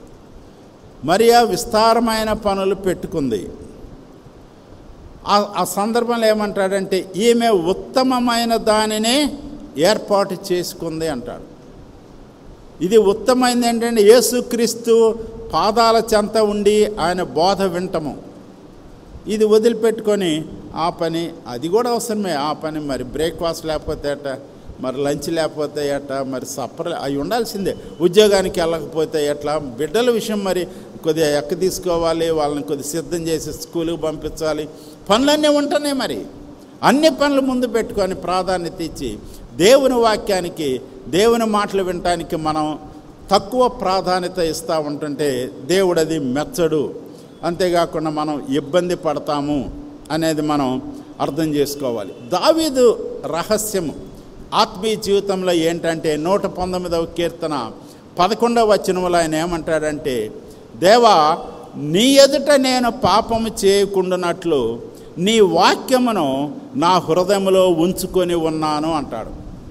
మరియా విస్తారమైన పనులు పెట్టుకుంది ఆ- ఆ సందర్భంలో ఏమంటాడంటే ఈమె ఉత్తమమైన దానినే ఏర్పాటు చేసుకుంది అంటాడు ఇది ఉత్తమైంది ఏంటంటే యేసుక్రీస్తు పాదాల చెంత ఉండి ఆయన బోధ వింటము ఇది వదిలిపెట్టుకొని ఆ పని అది కూడా అవసరమే ఆ పని మరి బ్రేక్ఫాస్ట్ లేకపోతే అట మరి లంచ్ లేకపోతే ఎట్ట మరి సప్పర్ అవి ఉండాల్సిందే ఉద్యోగానికి వెళ్ళకపోతే ఎట్లా బిడ్డల విషయం మరి కొద్దిగా ఎక్క తీసుకోవాలి వాళ్ళని కొద్దిగా సిద్ధం చేసి స్కూల్కి పంపించాలి పనులన్నీ ఉంటున్నాయి మరి అన్ని పనులు ముందు పెట్టుకొని ప్రాధాన్యత ఇచ్చి దేవుని వాక్యానికి దేవుని మాటలు వినటానికి మనం తక్కువ ప్రాధాన్యత ఇస్తూ ఉంటుంటే దేవుడు అది మెచ్చడు అంతేకాకుండా మనం ఇబ్బంది పడతాము అనేది మనం అర్థం చేసుకోవాలి దావీదు రహస్యము ఆత్మీయ జీవితంలో ఏంటంటే నూట పంతొమ్మిదవ కీర్తన పదకొండవ వచనములో ఆయన ఏమంటాడంటే దేవా నీ ఎదుట నేను పాపము చేయకుండానట్లు నీ వాక్యమును నా హృదయంలో ఉంచుకొని ఉన్నాను అంటాడు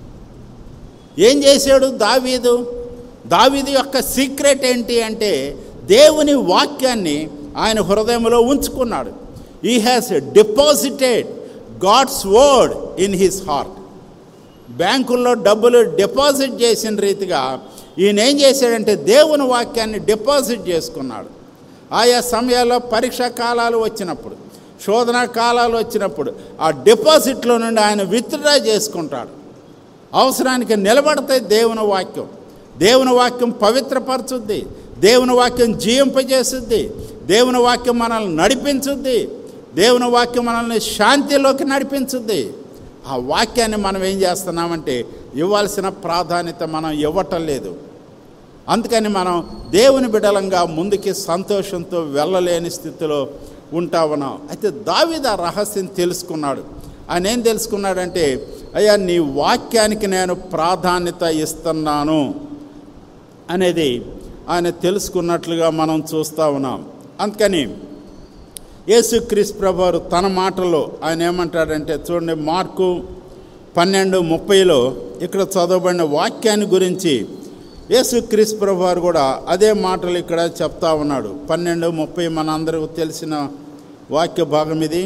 ఏం చేశాడు దావీదు దావీదు యొక్క సీక్రెట్ ఏంటి అంటే దేవుని వాక్యాన్ని ఆయన హృదయంలో ఉంచుకున్నాడు ఈ has deposited God's word in his heart బ్యాంకుల్లో డబ్బులు డిపాజిట్ చేసిన రీతిగా ఈయన ఏం చేశాడంటే దేవుని వాక్యాన్ని డిపాజిట్ చేసుకున్నాడు ఆయా సమయాల్లో పరీక్షా కాలాలు వచ్చినప్పుడు శోధన కాలాలు వచ్చినప్పుడు ఆ డిపాజిట్లో నుండి ఆయన విత్డ్రా చేసుకుంటాడు అవసరానికి నిలబడతాయి దేవుని వాక్యం దేవుని వాక్యం పవిత్రపరచుద్ది దేవుని వాక్యం జీవింపజేస్తుంది దేవుని వాక్యం మనల్ని నడిపించుద్ది దేవుని వాక్యం మనల్ని శాంతిలోకి నడిపించుద్ది ఆ వాక్యాన్ని మనం ఏం చేస్తున్నామంటే ఇవ్వాల్సిన ప్రాధాన్యత మనం ఇవ్వటం లేదు అందుకని మనం దేవుని బిడలంగా ముందుకి సంతోషంతో వెళ్ళలేని స్థితిలో ఉంటా ఉన్నాం అయితే దావీద రహస్యం తెలుసుకున్నాడు ఆయన ఏం తెలుసుకున్నాడంటే అయ్యా నీ వాక్యానికి నేను ప్రాధాన్యత ఇస్తున్నాను అనేది ఆయన తెలుసుకున్నట్లుగా మనం చూస్తూ ఉన్నాం అందుకని యేసుక్రీస్తు ప్రభువారు తన మాటలో ఆయన ఏమంటాడంటే చూడండి మార్కు పన్నెండు ముప్పైలో ఇక్కడ చదవబడిన వాక్యాన్ని గురించి యేసుక్రీస్తు ప్రభువారు కూడా అదే మాటలు ఇక్కడ చెప్తా ఉన్నాడు పన్నెండు ముప్పై మన అందరికీ తెలిసిన వాక్య భాగం ఇది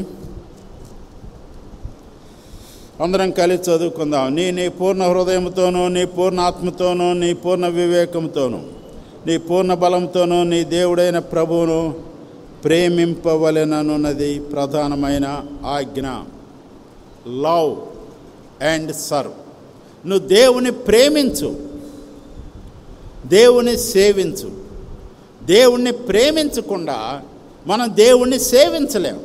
అందరం కలిసి చదువుకుందాం నీ నీ పూర్ణ హృదయంతోనూ నీ పూర్ణ ఆత్మతోనూ నీ పూర్ణ వివేకంతోనూ నీ పూర్ణ బలంతోనూ నీ దేవుడైన ప్రభువును ప్రేమింపవలెననున్నది ప్రధానమైన ఆజ్ఞ లవ్ అండ్ సర్వ్ నువ్వు దేవుని ప్రేమించు దేవుని సేవించు దేవుణ్ణి ప్రేమించకుండా మనం దేవుణ్ణి సేవించలేం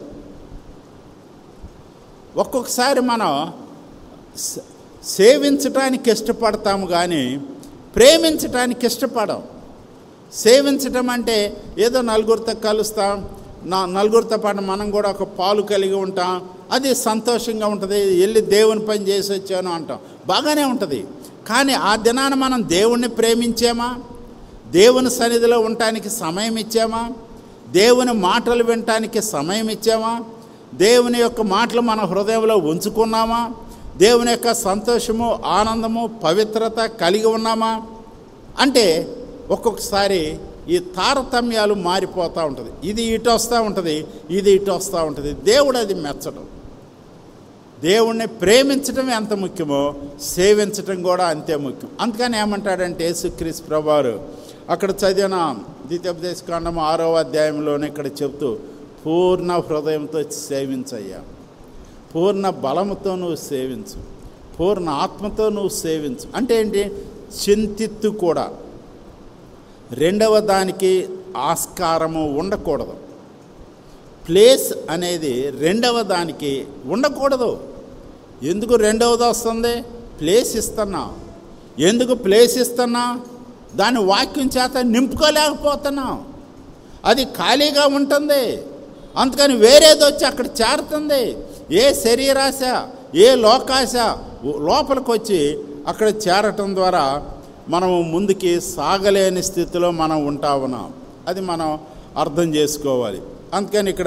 ఒక్కొక్కసారి మనం స- సేవించటానికి ఇష్టపడతాము కానీ ప్రేమించటానికి ఇష్టపడం సేవించటం అంటే ఏదో నలుగురితో కలుస్తాం నా నలుగురితో పాటు మనం కూడా ఒక పాలు కలిగి ఉంటాం అది సంతోషంగా ఉంటుంది వెళ్ళి దేవుని పని చేసి వచ్చాను అంటాం బాగానే ఉంటుంది కానీ ఆ దినాన మనం దేవుణ్ణి ప్రేమించామా దేవుని సన్నిధిలో ఉండటానికి సమయం ఇచ్చామా దేవుని మాటలు వినటానికి సమయం ఇచ్చామా దేవుని యొక్క మాటలు మన హృదయంలో ఉంచుకున్నామా దేవుని యొక్క సంతోషము ఆనందము పవిత్రత కలిగి ఉన్నామా అంటే ఒక్కొక్కసారి ఈ తారతమ్యాలు మారిపోతూ ఉంటుంది ఇది ఇటు వస్తూ ఉంటుంది ఇది ఇటు వస్తూ ఉంటుంది దేవుడు అది మెచ్చడం దేవుణ్ణి ప్రేమించడం ఎంత ముఖ్యమో సేవించడం కూడా అంతే ముఖ్యం అందుకని ఏమంటాడంటే యేసుక్రీస్తు ప్రభువారు అక్కడ చదివిన ద్వితీయోపదేశకాండం ఆరో అధ్యాయంలోనే ఇక్కడ చెప్తూ పూర్ణ హృదయంతో సేవించయ్యా పూర్ణ బలముతో నువ్వు సేవించు పూర్ణ ఆత్మతో నువ్వు సేవించు అంటే ఏంటి చింతిత్తు కూడా రెండవ దానికి ఆస్కారము ఉండకూడదు ప్లేస్ అనేది రెండవ దానికి ఉండకూడదు ఎందుకు రెండవది వస్తుంది ప్లేస్ ఇస్తున్నా ఎందుకు ప్లేస్ ఇస్తున్నా దాని వాక్యం చేత నింపుకోలేకపోతున్నాం అది ఖాళీగా ఉంటుంది అందుకని వేరేది వచ్చి అక్కడ చేరుతుంది ఏ శరీరాశ ఏ లోకాశ లోపలికి వచ్చి అక్కడ చేరటం ద్వారా మనము ముందుకి సాగలేని స్థితిలో మనం ఉంటా ఉన్నాం అది మనం అర్థం చేసుకోవాలి అందుకని ఇక్కడ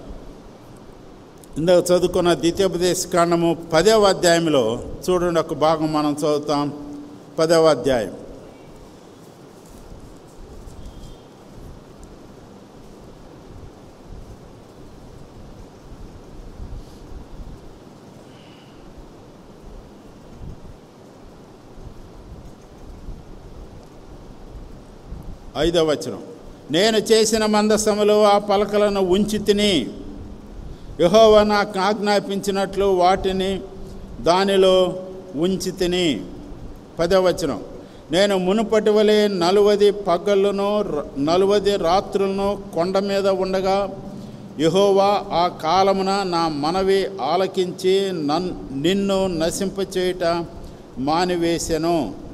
ఇందాక చదువుకున్న ద్వితీయోపదేశ కాండము పదవ అధ్యాయంలో చూడండి ఒక భాగం మనం చదువుతాం పదవ అధ్యాయం ఐదవ వచనం నేను చేసిన మందసములో ఆ పలకలను ఉంచి తిని యహోవా నాకు ఆజ్ఞాపించినట్లు వాటిని దానిలో ఉంచి తిని పదవచనం నేను మునుపటి వలె నలువది పగళ్ళను ర- నలువది రాత్రులను కొండ మీద ఉండగా యహోవా ఆ కాలమున నా మనవి ఆలకించి నన్ నిన్ను నశింపచేయుట మానివేశెను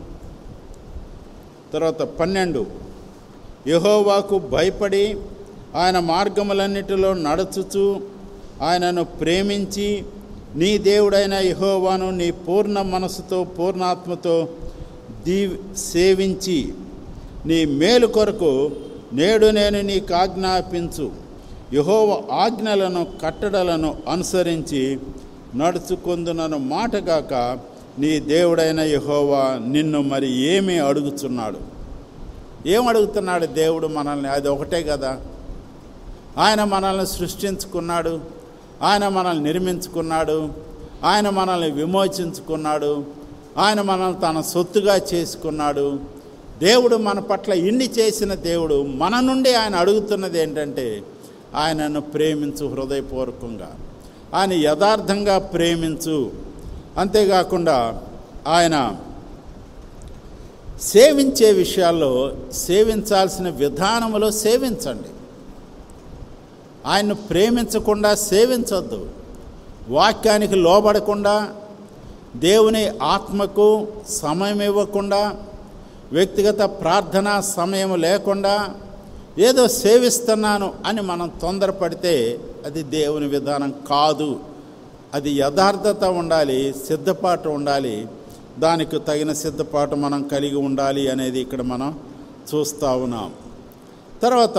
తర్వాత పన్నెండు యహోవాకు భయపడి ఆయన మార్గములన్నిటిలో నడుచుచు ఆయనను ప్రేమించి నీ దేవుడైన యహోవాను నీ పూర్ణ మనసుతో పూర్ణాత్మతో దీ సేవించి నీ మేలు కొరకు నేడు నేను నీకు ఆజ్ఞాపించు యహోవ ఆజ్ఞలను కట్టడలను అనుసరించి నడుచుకొందునను మాటగాక నీ దేవుడైన యహోవా నిన్ను మరి ఏమి అడుగుచున్నాడు ఏం అడుగుతున్నాడు దేవుడు మనల్ని అది ఒకటే కదా ఆయన మనల్ని సృష్టించుకున్నాడు ఆయన మనల్ని నిర్మించుకున్నాడు ఆయన మనల్ని విమోచించుకున్నాడు ఆయన మనల్ని తన సొత్తుగా చేసుకున్నాడు దేవుడు మన పట్ల ఇన్ని చేసిన దేవుడు మన నుండి ఆయన అడుగుతున్నది ఏంటంటే ఆయనను ప్రేమించు హృదయపూర్వకంగా ఆయన యథార్థంగా ప్రేమించు అంతేకాకుండా ఆయన సేవించే విషయాల్లో సేవించాల్సిన విధానంలో సేవించండి ఆయన్ను ప్రేమించకుండా సేవించొద్దు వాక్యానికి లోబడకుండా దేవుని ఆత్మకు సమయం ఇవ్వకుండా వ్యక్తిగత ప్రార్థన సమయం లేకుండా ఏదో సేవిస్తున్నాను అని మనం తొందరపడితే అది దేవుని విధానం కాదు అది యథార్థత ఉండాలి సిద్ధపాటు ఉండాలి దానికి తగిన సిద్ధపాటు మనం కలిగి ఉండాలి అనేది ఇక్కడ మనం చూస్తూ ఉన్నాం తర్వాత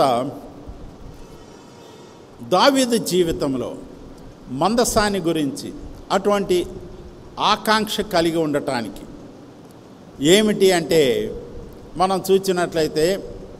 దావీదు జీవితంలో మందసాని గురించి అటువంటి ఆకాంక్ష కలిగి ఉండటానికి ఏమిటి అంటే మనం చూసినట్లయితే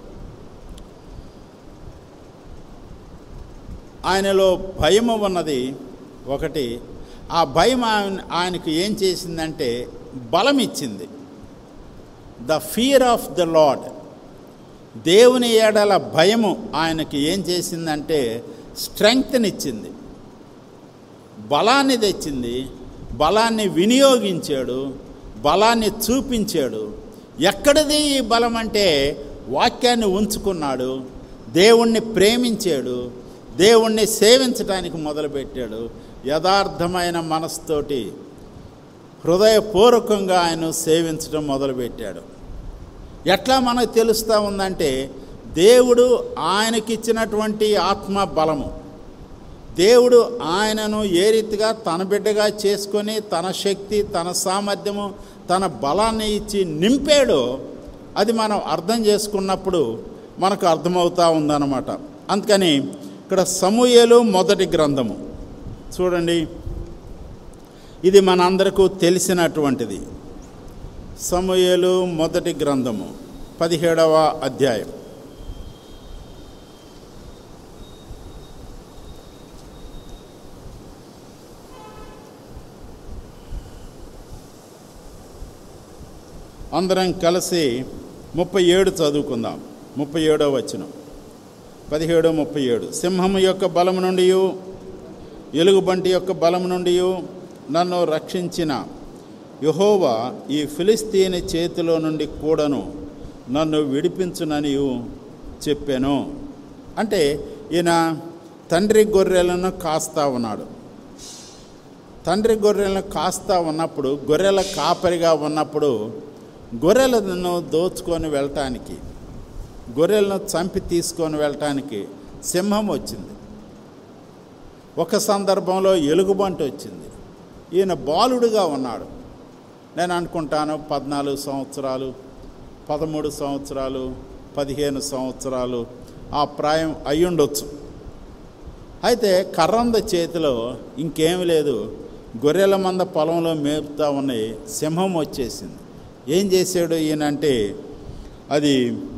ఆయనలో భయము ఉన్నది ఒకటి ఆ భయం ఆయన ఆయనకు ఏం చేసిందంటే బలం ఇచ్చింది the fear of the Lord దేవుని ఏడల భయము ఆయనకి ఏం చేసిందంటే స్ట్రెంగ్త్నిచ్చింది బలాన్ని తెచ్చింది బలాన్ని వినియోగించాడు బలాన్ని చూపించాడు ఎక్కడిది ఈ బలం అంటే వాక్యాన్ని ఉంచుకున్నాడు దేవుణ్ణి ప్రేమించాడు దేవుణ్ణి సేవించడానికి మొదలుపెట్టాడు యథార్థమైన మనసుతోటి హృదయపూర్వకంగా ఆయన సేవించడం మొదలుపెట్టాడు ఎట్లా మనకు తెలుస్తూ ఉందంటే దేవుడు ఆయనకిచ్చినటువంటి ఆత్మ బలము దేవుడు ఆయనను ఏ రీతిగా తన బిడ్డగా చేసుకొని తన శక్తి తన సామర్థ్యము తన బలాన్ని ఇచ్చి నింపాడో అది మనం అర్థం చేసుకున్నప్పుడు మనకు అర్థమవుతూ ఉందన్నమాట అందుకని ఇక్కడ సమూయేలు మొదటి గ్రంథము చూడండి ఇది మనందరకు తెలిసినటువంటిది సమూయేలు మొదటి గ్రంథము పదిహేడవ అధ్యాయం అందరం కలిసి ముప్పై ఏడు చదువుకుందాం ముప్పై ఏడో వచనం పదిహేడు ముప్పై ఏడు సింహము యొక్క బలము నుండి ఎలుగుబంటి యొక్క బలము నుండి నన్ను రక్షించిన యహోవా ఈ ఫిలిస్తీని చేతిలో నుండి కూడాను నన్ను విడిపించుననియు చెప్పాను అంటే ఈయన తండ్రి గొర్రెలను కాస్తా ఉన్నాడు తండ్రి గొర్రెలను కాస్తా ఉన్నప్పుడు గొర్రెల కాపరిగా ఉన్నప్పుడు గొర్రెలను దోచుకొని వెళ్ళటానికి గొర్రెలను చంపి తీసుకొని వెళ్ళటానికి సింహం వచ్చింది ఒక సందర్భంలో ఎలుగుబంటి వచ్చింది ఈయన బాలుడుగా ఉన్నాడు నేను అనుకుంటాను పద్నాలుగు సంవత్సరాలు పదమూడు సంవత్సరాలు పదిహేను సంవత్సరాలు ఆ ప్రాయం అయ్యుండొచ్చు అయితే కర్రంద చేతిలో ఇంకేమి లేదు గొర్రెల మంద పొలంలో మేపుతా ఉన్నాయి సింహం వచ్చేసింది ఏం చేశాడు ఈయనంటే అది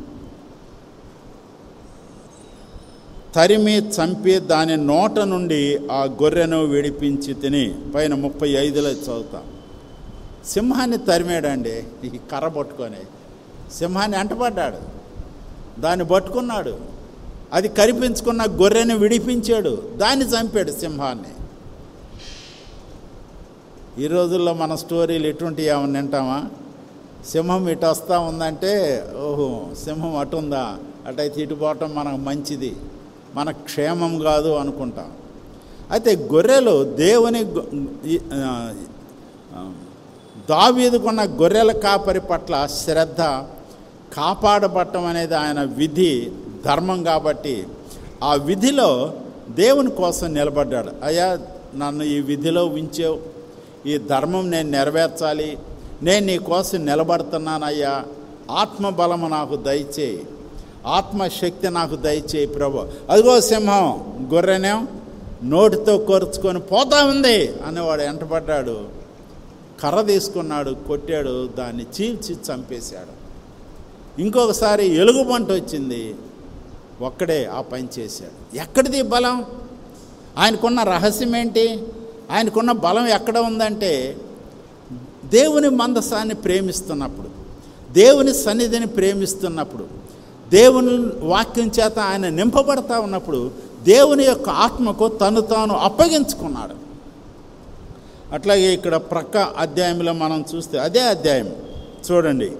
తరిమి చంపి దాని నోట నుండి ఆ గొర్రెను విడిపించి తిని పైన ముప్పై ఐదులో చదువుతా సింహాన్ని తరిమాడండి ఈ కర్ర పట్టుకొని సింహాన్ని అంటపడ్డాడు దాన్ని పట్టుకున్నాడు అది కరిపించుకున్న గొర్రెని విడిపించాడు దాన్ని చంపాడు సింహాన్ని ఈ రోజుల్లో మన స్టోరీలు ఎటువంటి ఏమన్నా వింటామా సింహం ఇటు వస్తూ ఉందంటే ఓహో సింహం అటు ఉందా అటైతే ఇటు పోవటం మనకు మంచిది మన క్షేమం కాదు అనుకుంటాం అయితే గొర్రెలు దేవుని గొ- ఈ- ఆ, ఆ, దావీదుకున్న గొర్రెల కాపరి పట్ల శ్రద్ధ కాపాడబట్టం అనేది ఆయన విధి ధర్మం కాబట్టి ఆ విధిలో దేవుని కోసం నిలబడ్డాడు అయ్యా నన్ను ఈ విధిలో ఉంచావు ఈ ధర్మం నేను నెరవేర్చాలి నేను నీ కోసం నిలబడుతున్నానయ్యా ఆత్మబలము నాకు దయచేయి ఆత్మశక్తి నాకు దయచేయి ప్రభు అదిగో సింహం గొర్రెనేం నోటితో కొరుచుకొని పోతా ఉంది అనేవాడు ఎంటపడ్డాడు కర్ర తీసుకున్నాడు కొట్టాడు దాన్ని చీల్చి చంపేశాడు ఇంకొకసారి ఎలుగుబంట వచ్చింది ఒక్కడే ఆ పని చేశాడు ఎక్కడిది బలం ఆయనకున్న రహస్యం ఏంటి ఆయనకున్న బలం ఎక్కడ ఉందంటే దేవుని మందసాన్ని ప్రేమిస్తున్నప్పుడు దేవుని సన్నిధిని ప్రేమిస్తున్నప్పుడు దేవుని వాక్యం చేత ఆయన నింపబడతా ఉన్నప్పుడు దేవుని యొక్క ఆత్మకు తను తాను అప్పగించుకున్నాడు అట్లాగే ఇక్కడ ప్రక్క అధ్యాయంలో మనం చూస్తే అదే అధ్యాయం చూడండి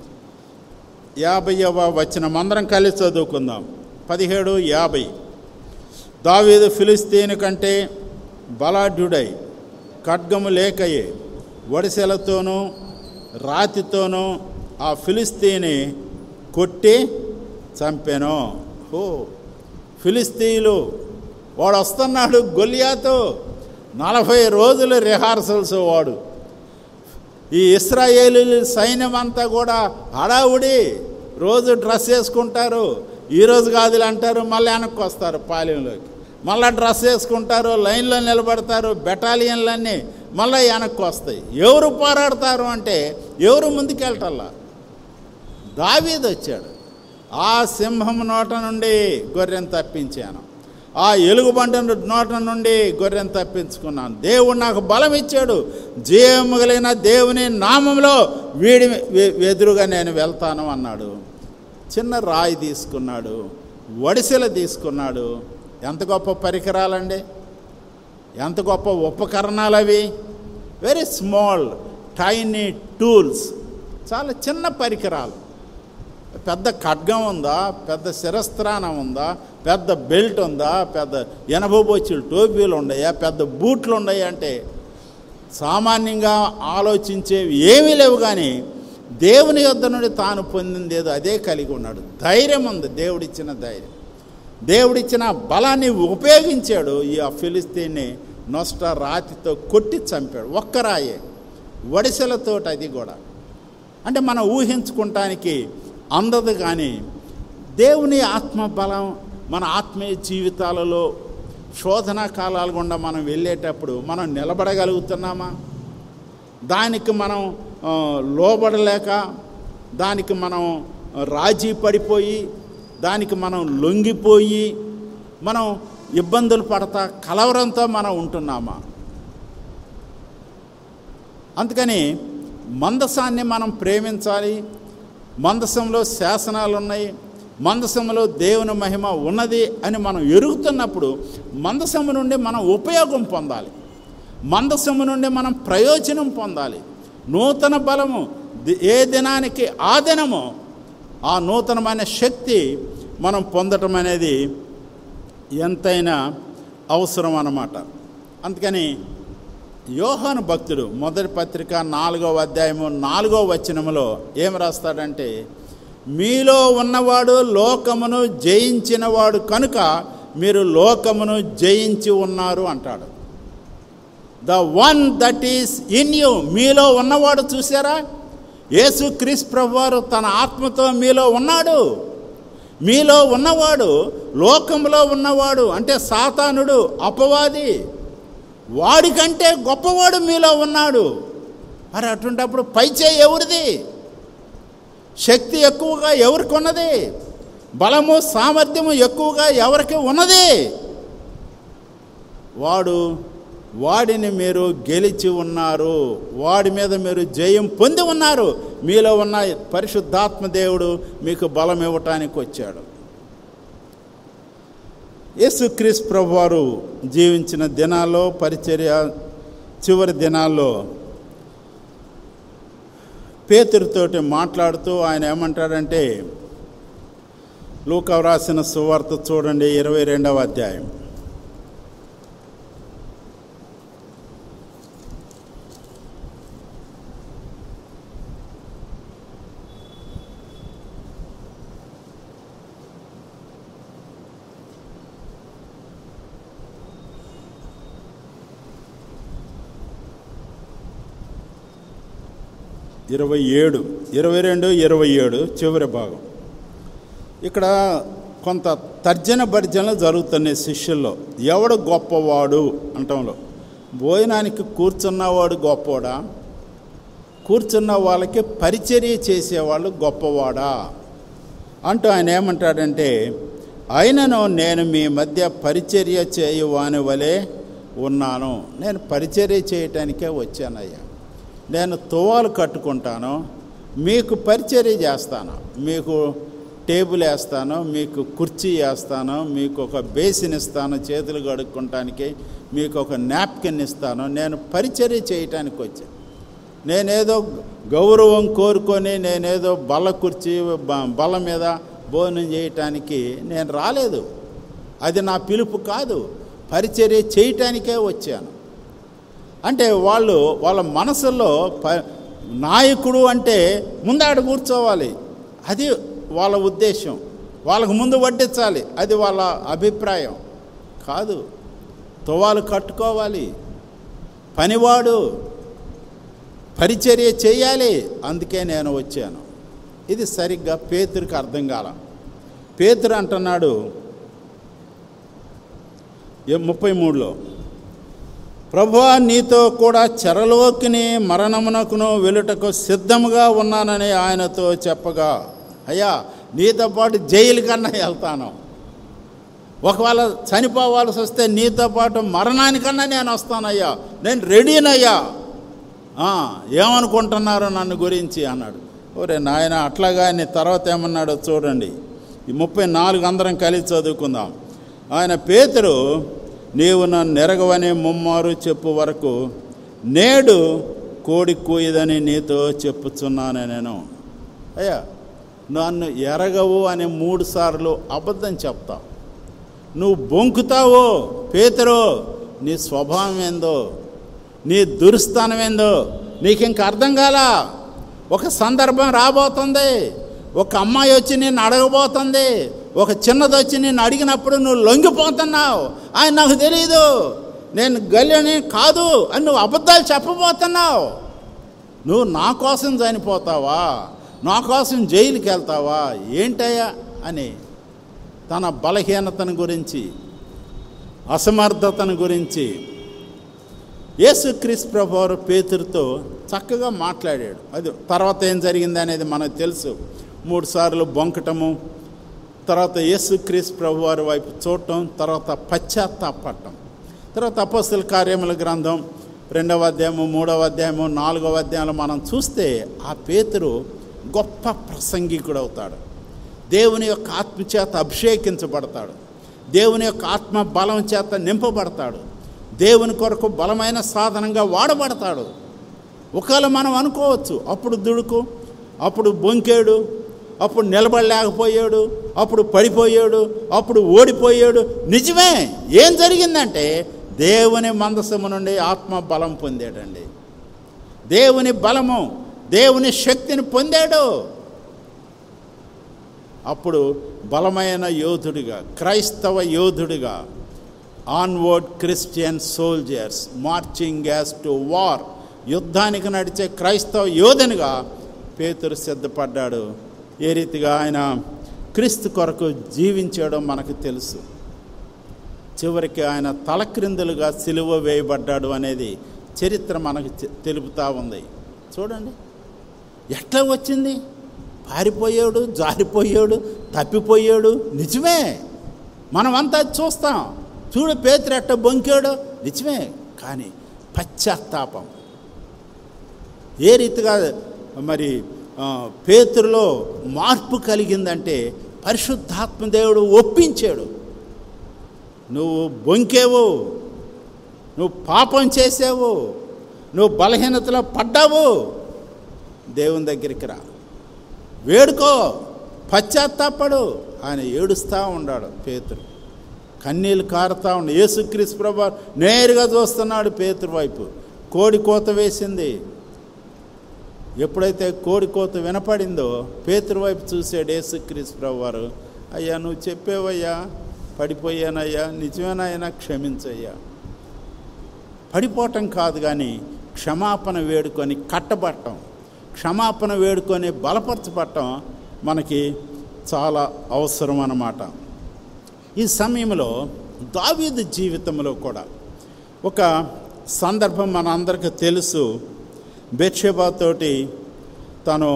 యాభైవ వచ్చిన మందరం కలిసి చదువుకుందాం పదిహేడు యాభై దావీదు ఫిలిస్తీను కంటే బలాఢ్యుడై ఖడ్గము లేకయే వడిసెలతోనూ రాతితోనూ ఆ ఫిలిస్తీని కొట్టి చంపెను ఓ ఫిలిస్తీన్లు వాడు వస్తున్నాడు గొలియాతో నలభై రోజులు రిహార్సల్స్ వాడు ఈ ఇస్రాయేలీ సైన్యం అంతా కూడా హడావుడి రోజు డ్రెస్ వేసుకుంటారు ఈరోజు కాదులు అంటారు మళ్ళీ వెనక్కి వస్తారు పాలెంలోకి మళ్ళీ డ్రెస్ వేసుకుంటారు లైన్లో నిలబడతారు బెటాలియన్లన్నీ మళ్ళీ వెనక్కి వస్తాయి ఎవరు పోరాడతారు అంటే ఎవరు ముందుకెళ్ళటల్లా దావీదు వచ్చాడు ఆ సింహం నోట నుండి గొర్రెను తప్పించాను ఆ ఎలుగుబంటి నోట నుండి గొర్రెను తప్పించుకున్నాను దేవుడు నాకు బలం ఇచ్చాడు జీవము కలిగిన దేవుని నామంలో వీడి వె- ఎదురుగా నేను వెళ్తాను అన్నాడు చిన్న రాయి తీసుకున్నాడు వడిసెల తీసుకున్నాడు ఎంత గొప్ప పరికరాలండి ఎంత గొప్ప ఉపకరణాలు అవి వెరీ స్మాల్ టైనీ టూల్స్ చాలా చిన్న పరికరాలు పెద్ద ఖడ్గం ఉందా పెద్ద శిరస్త్రానం ఉందా పెద్ద బెల్ట్ ఉందా పెద్ద ఎనభబొచ్చులు టోపీలు ఉన్నాయా పెద్ద బూట్లు ఉన్నాయా అంటే సామాన్యంగా ఆలోచించేవి ఏమీ లేవు కానీ దేవుని యొద్ద నుండి తాను పొందింది ఏదో అదే కలిగి ఉన్నాడు ధైర్యం ఉంది దేవుడిచ్చిన ధైర్యం దేవుడిచ్చిన బలాన్ని ఉపయోగించాడు ఈ ఆ ఫిలిస్తీన్ని నొష్ట రాతితో కొట్టి చంపాడు ఒక్క రాయే వడిసెలతోటి అది కూడా అంటే మనం ఊహించుకుంటానికి అందదు కానీ దేవుని ఆత్మ బలం మన ఆత్మీయ జీవితాలలో శోధన కాలాల గుండా మనం వెళ్ళేటప్పుడు మనం నిలబడగలుగుతున్నామా దానికి మనం ఆ, లోబడలేక దానికి మనం రాజీ పడిపోయి దానికి మనం లొంగిపోయి మనం ఇబ్బందులు పడతా కలవరంతో మనం ఉంటున్నామా అందుకని మందసాన్ని మనం ప్రేమించాలి మందసంలో శాసనాలు ఉన్నాయి మందసంలో దేవుని మహిమ ఉన్నది అని మనం ఎరుగుతున్నప్పుడు మందసము నుండి మనం ఉపయోగం పొందాలి మందసము నుండి మనం ప్రయోజనం పొందాలి నూతన బలము ది- ఏ దినానికి ఆ దినము ఆ నూతనమైన శక్తి మనం పొందటం అనేది ఎంతైనా అవసరం అన్నమాట అందుకని యోహాను భక్తుడు మొదటి పత్రిక నాలుగవ అధ్యాయము నాలుగవ వచనములో ఏం రాస్తాడంటే మీలో ఉన్నవాడు లోకమును జయించినవాడు కనుక మీరు లోకమును జయించి ఉన్నారు అంటాడు the one that is in you మీలో ఉన్నవాడు చూసారా యేసు క్రీస్ ప్రభువారు తన ఆత్మతో మీలో ఉన్నాడు మీలో ఉన్నవాడు లోకంలో ఉన్నవాడు అంటే సాతానుడు అపవాది వాడికంటే గొప్పవాడు మీలో ఉన్నాడు మరి అటువంటప్పుడు పైచే ఎవరిది శక్తి ఎక్కువగా ఎవరికి ఉన్నది బలము సామర్థ్యము ఎక్కువగా ఎవరికి ఉన్నది వాడు వాడిని మీరు గెలిచి ఉన్నారు వాడి మీద మీరు జయం పొంది ఉన్నారు మీలో ఉన్న పరిశుద్ధాత్మ దేవుడు మీకు బలం ఇవ్వటానికి వచ్చాడు యేసుక్రీస్ ప్రభు వారు జీవించిన దినాల్లో పరిచర్య చివరి దినాల్లో పేతురితోటి మాట్లాడుతూ ఆయన ఏమంటాడంటే లూక రాసిన సువార్త చూడండి ఇరవై రెండవ అధ్యాయం ఇరవై ఏడు ఇరవై రెండు ఇరవై ఏడు చివరి భాగం ఇక్కడ కొంత తర్జన భర్జనలు జరుగుతున్నాయి శిష్యుల్లో ఎవడు గొప్పవాడు అంటంలో భోజనానికి కూర్చున్నవాడు గొప్పవాడా కూర్చున్న వాళ్ళకి పరిచర్య చేసేవాళ్ళు గొప్పవాడా అంటూ ఆయన ఏమంటాడంటే అయినను నేను మీ మధ్య పరిచర్య చేయువాని వలె ఉన్నాను నేను పరిచర్య చేయటానికే వచ్చానయ్యా నేను తువాలు కట్టుకుంటాను మీకు పరిచర్య చేస్తాను మీకు టేబుల్ వేస్తాను మీకు కుర్చీ వేస్తాను మీకు ఒక బేసిన్ ఇస్తాను చేతులు కడుక్కుంటానికి మీకు ఒక నాప్కిన్ ఇస్తాను నేను పరిచర్య చేయటానికి వచ్చాను నేనేదో గౌరవం కోరుకొని నేనేదో బల్ల కుర్చీ బ- బల్ల మీద భోజనం చేయటానికి నేను రాలేదు అది నా పిలుపు కాదు పరిచర్య చేయటానికే వచ్చాను అంటే వాళ్ళు వాళ్ళ మనసులో ప నాయకుడు అంటే ముందాడు కూర్చోవాలి అది వాళ్ళ ఉద్దేశం వాళ్ళకు ముందు వడ్డించాలి అది వాళ్ళ అభిప్రాయం కాదు తువాలు కట్టుకోవాలి పనివాడు పరిచర్య చేయాలి అందుకే నేను వచ్చాను ఇది సరిగ్గా పేతురికి అర్థం కాల పేతురు అంటున్నాడు ఏ- ముప్పై మూడులో ప్రభువా నీతో కూడా చెరలోకిని మరణమునకును వెలుటకు సిద్ధముగా ఉన్నానని ఆయనతో చెప్పగా అయ్యా నీతో పాటు జైలు కన్నా వెళ్తాను ఒకవేళ చనిపోవాల్సి వస్తే నీతో పాటు మరణానికన్నా నేను వస్తానయ్యా నేను రెడీనయ్యా ఆ, ఏమనుకుంటున్నారు నన్ను గురించి అన్నాడు ఒరే నాయన అట్లాగా నీ తర్వాత ఏమన్నాడో చూడండి ఈ ముప్పై నాలుగు అందరం కలిసి చదువుకుందాం ఆయన పేతురు నీవు నన్ను నెరగవని ముమ్మారు చెప్పు వరకు నేడు కోడి కూయదని నీతో చెప్పుచున్నాను నేను అయ్యా నన్ను ఎరగవు అని మూడు సార్లు అబద్ధం చెప్తావు నువ్వు బొంకుతావో పేతురో నీ స్వభావం ఏందో నీ దురుస్థానం ఏందో నీకు ఇంక అర్థం కాలా ఒక సందర్భం రాబోతుంది ఒక అమ్మాయి వచ్చి నిన్ను అడగబోతుంది ఒక చిన్నది వచ్చి నిన్ను అడిగినప్పుడు నువ్వు లొంగిపోతున్నావు ఆయన నాకు తెలియదు నేను గల్లని కాదు అని నువ్వు అబద్ధాలు చెప్పబోతున్నావు నువ్వు నా కోసం చనిపోతావా నా కోసం జైలుకి వెళ్తావా ఏంటయ్యా అని తన బలహీనతను గురించి అసమర్థతను గురించి యేసుక్రీస్తు ప్రభువారు పేతురుతో చక్కగా మాట్లాడాడు అది తర్వాత ఏం జరిగింది అనేది మనకు తెలుసు మూడు సార్లు బొంకటము తర్వాత యేసుక్రీస్తు ప్రభువారి వైపు చూడటం తర్వాత పశ్చాత్తాపడటం తర్వాత అపోస్తుల కార్యముల గ్రంథం రెండవ అధ్యాయము మూడవ అధ్యాయము నాలుగవ అధ్యాయంలో మనం చూస్తే ఆ పేతురు గొప్ప ప్రసంగికుడు అవుతాడు దేవుని యొక్క ఆత్మ చేత అభిషేకించబడతాడు దేవుని యొక్క ఆత్మ బలం చేత నింపబడతాడు దేవుని కొరకు బలమైన సాధనంగా వాడబడతాడు ఒకవేళ మనం అనుకోవచ్చు అప్పుడు దుడుకు అప్పుడు బొంకేడు అప్పుడు నిలబడలేకపోయాడు అప్పుడు పడిపోయాడు అప్పుడు ఓడిపోయాడు నిజమే ఏం జరిగిందంటే దేవుని మందసము నుండి ఆత్మ బలం పొందాడండి దేవుని బలము దేవుని శక్తిని పొందాడు అప్పుడు బలమైన యోధుడిగా క్రైస్తవ యోధుడిగా onward Christian soldiers marching as to war యుద్ధానికి నడిచే క్రైస్తవ యోధునిగా పేతురు సిద్ధపడ్డాడు ఏ రీతిగా ఆయన క్రీస్తు కొరకు జీవించాడో మనకు తెలుసు చివరికి ఆయన తలక్రిందులుగా సిలువ వేయబడ్డాడు అనేది చరిత్ర మనకు తె- తెలుపుతా ఉంది చూడండి ఎట్లా వచ్చింది పారిపోయాడు జారిపోయాడు తప్పిపోయాడు నిజమే మనమంతా చూస్తాం చూడు పేతురు ఎట్ట బొంకాడు నిజమే కానీ పశ్చాత్తాపం ఏ రీతిగా మరి ఆ, పేతురులో మార్పు కలిగిందంటే పరిశుద్ధాత్మ దేవుడు ఒప్పించాడు నువ్వు బొంకేవు నువ్వు పాపం చేసావు నువ్వు బలహీనతలో పడ్డావు దేవుని దగ్గరికి రా వేడుకో పశ్చాత్తాపడు ఆయన ఏడుస్తూ ఉన్నాడు పేతురు కన్నీళ్ళు కారుతా ఉండు యేసుక్రీస్తు ప్రభు నేరుగా చూస్తున్నాడు పేతురు వైపు కోడి కోత వేసింది ఎప్పుడైతే కోడి కోత వినపడిందో పేతురు వైపు చూసాడు యేసుక్రీస్తు ప్రభు వారు అయ్యా నువ్వు చెప్పేవయ్యా పడిపోయానయ్యా నిజమేనయ్యా క్షమించయ్యా పడిపోవటం కాదు కానీ క్షమాపణ వేడుకొని కట్టబట్టం క్షమాపణ వేడుకొని బలపరచబట్టం మనకి చాలా అవసరం అన్నమాట ఈ సమయంలో దావీదు జీవితంలో కూడా ఒక సందర్భం మన అందరికీ తెలుసు బెత్షెబాతోటి తను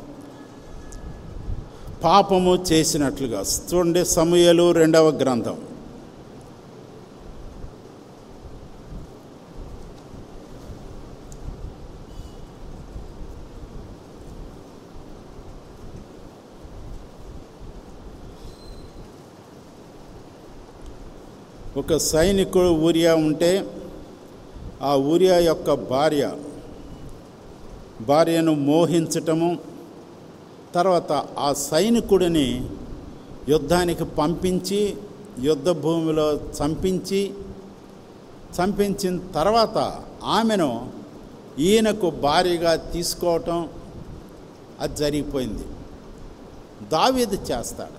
పాపము చేసినట్లుగా చూడండి సమయలు రెండవ గ్రంథం ఒక సైనికుడు ఊరియా ఉంటే ఆ ఊరియా యొక్క భార్య భార్యను మోహించటము తర్వాత ఆ సైనికుడిని యుద్ధానికి పంపించి యుద్ధ భూమిలో చంపించి చంపించిన తర్వాత ఆమెను ఈయనకు భార్యగా తీసుకోవటం అది జరిగిపోయింది దావీదు చేస్తాడు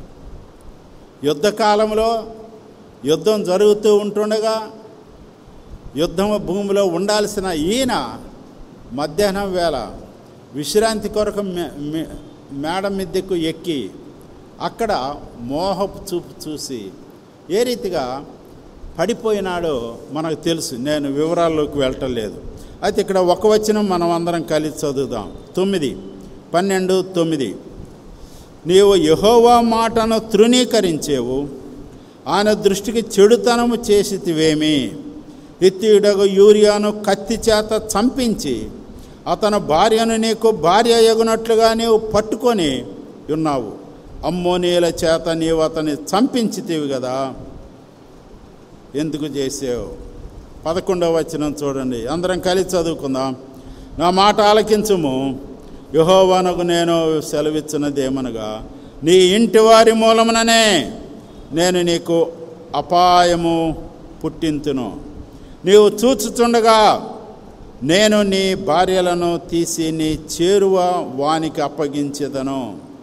యుద్ధకాలంలో యుద్ధం జరుగుతూ ఉంటుండగా యుద్ధం భూమిలో ఉండాల్సిన ఈయన మధ్యాహ్నం వేళ విశ్రాంతి కొరకు మే- మే- మేడ మిద్దెకు ఎక్కి అక్కడ మోహపు చూపు చూసి ఏ రీతిగా పడిపోయినాడో మనకు తెలుసు నేను వివరాల్లోకి వెళ్ళటం లేదు అయితే ఇక్కడ ఒక వచనం మనం అందరం కలిసి చదువుదాం తొమ్మిది పన్నెండు తొమ్మిది నీవు యహోవా మాటను తృణీకరించేవు ఆయన దృష్టికి చెడుతనము చేసితివేమి ఎత్తిడగు యూరియాను కత్తి చేత చంపించి అతని భార్యను నీకు భార్య ఎగునట్లుగా నీవు పట్టుకొని ఉన్నావు అమ్మోనీల చేత నీవు అతన్ని చంపించితివి కదా ఎందుకు చేసావు పదకొండవ వచనం చూడండి అందరం కలిసి చదువుకుందాం నా మాట ఆలకించుము యహోవానకు నేను సెలవిచ్చినదేమనగా నీ ఇంటి వారి మూలముననే నేను నీకు అపాయము పుట్టింతును నీవు చూచుచుండగా నేను నీ భార్యలను తీసి నీ చేరువ వానికి అప్పగించేదను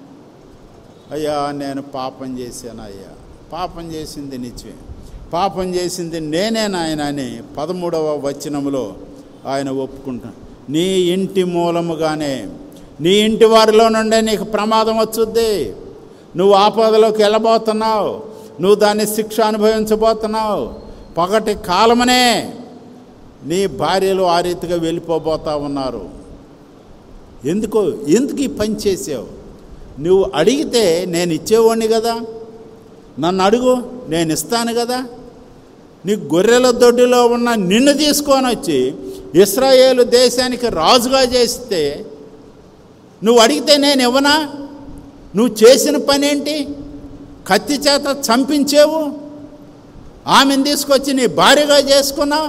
అయ్యా నేను పాపం చేశాను అయ్యా పాపం చేసింది నిత్యమే పాపం చేసింది నేనే నాయన అని పదమూడవ వచనములో ఆయన ఒప్పుకుంటాను నీ ఇంటి మూలముగానే నీ ఇంటి వారిలో నుండే నీకు ప్రమాదం వచ్చుద్ది నువ్వు ఆపదలోకి వెళ్ళబోతున్నావు నువ్వు దాన్ని శిక్ష అనుభవించబోతున్నావు పగటి కాలమనే నీ భార్యలు ఆ రీతిగా వెళ్ళిపోబోతా ఉన్నారు ఎందుకు ఎందుకు ఈ పని చేసావు నువ్వు అడిగితే నేను ఇచ్చేవాడిని కదా నన్ను అడుగు నేను ఇస్తాను కదా నీ గొర్రెల దొడ్డిలో ఉన్న నిన్ను తీసుకొని వచ్చి ఇస్రాయేలు దేశానికి రాజుగా చేస్తే నువ్వు అడిగితే నేను ఇవ్వనా నువ్వు చేసిన పని ఏంటి కత్తి చేత చంపించేవు ఆమెను తీసుకొచ్చి నీ భార్యగా చేసుకున్నావు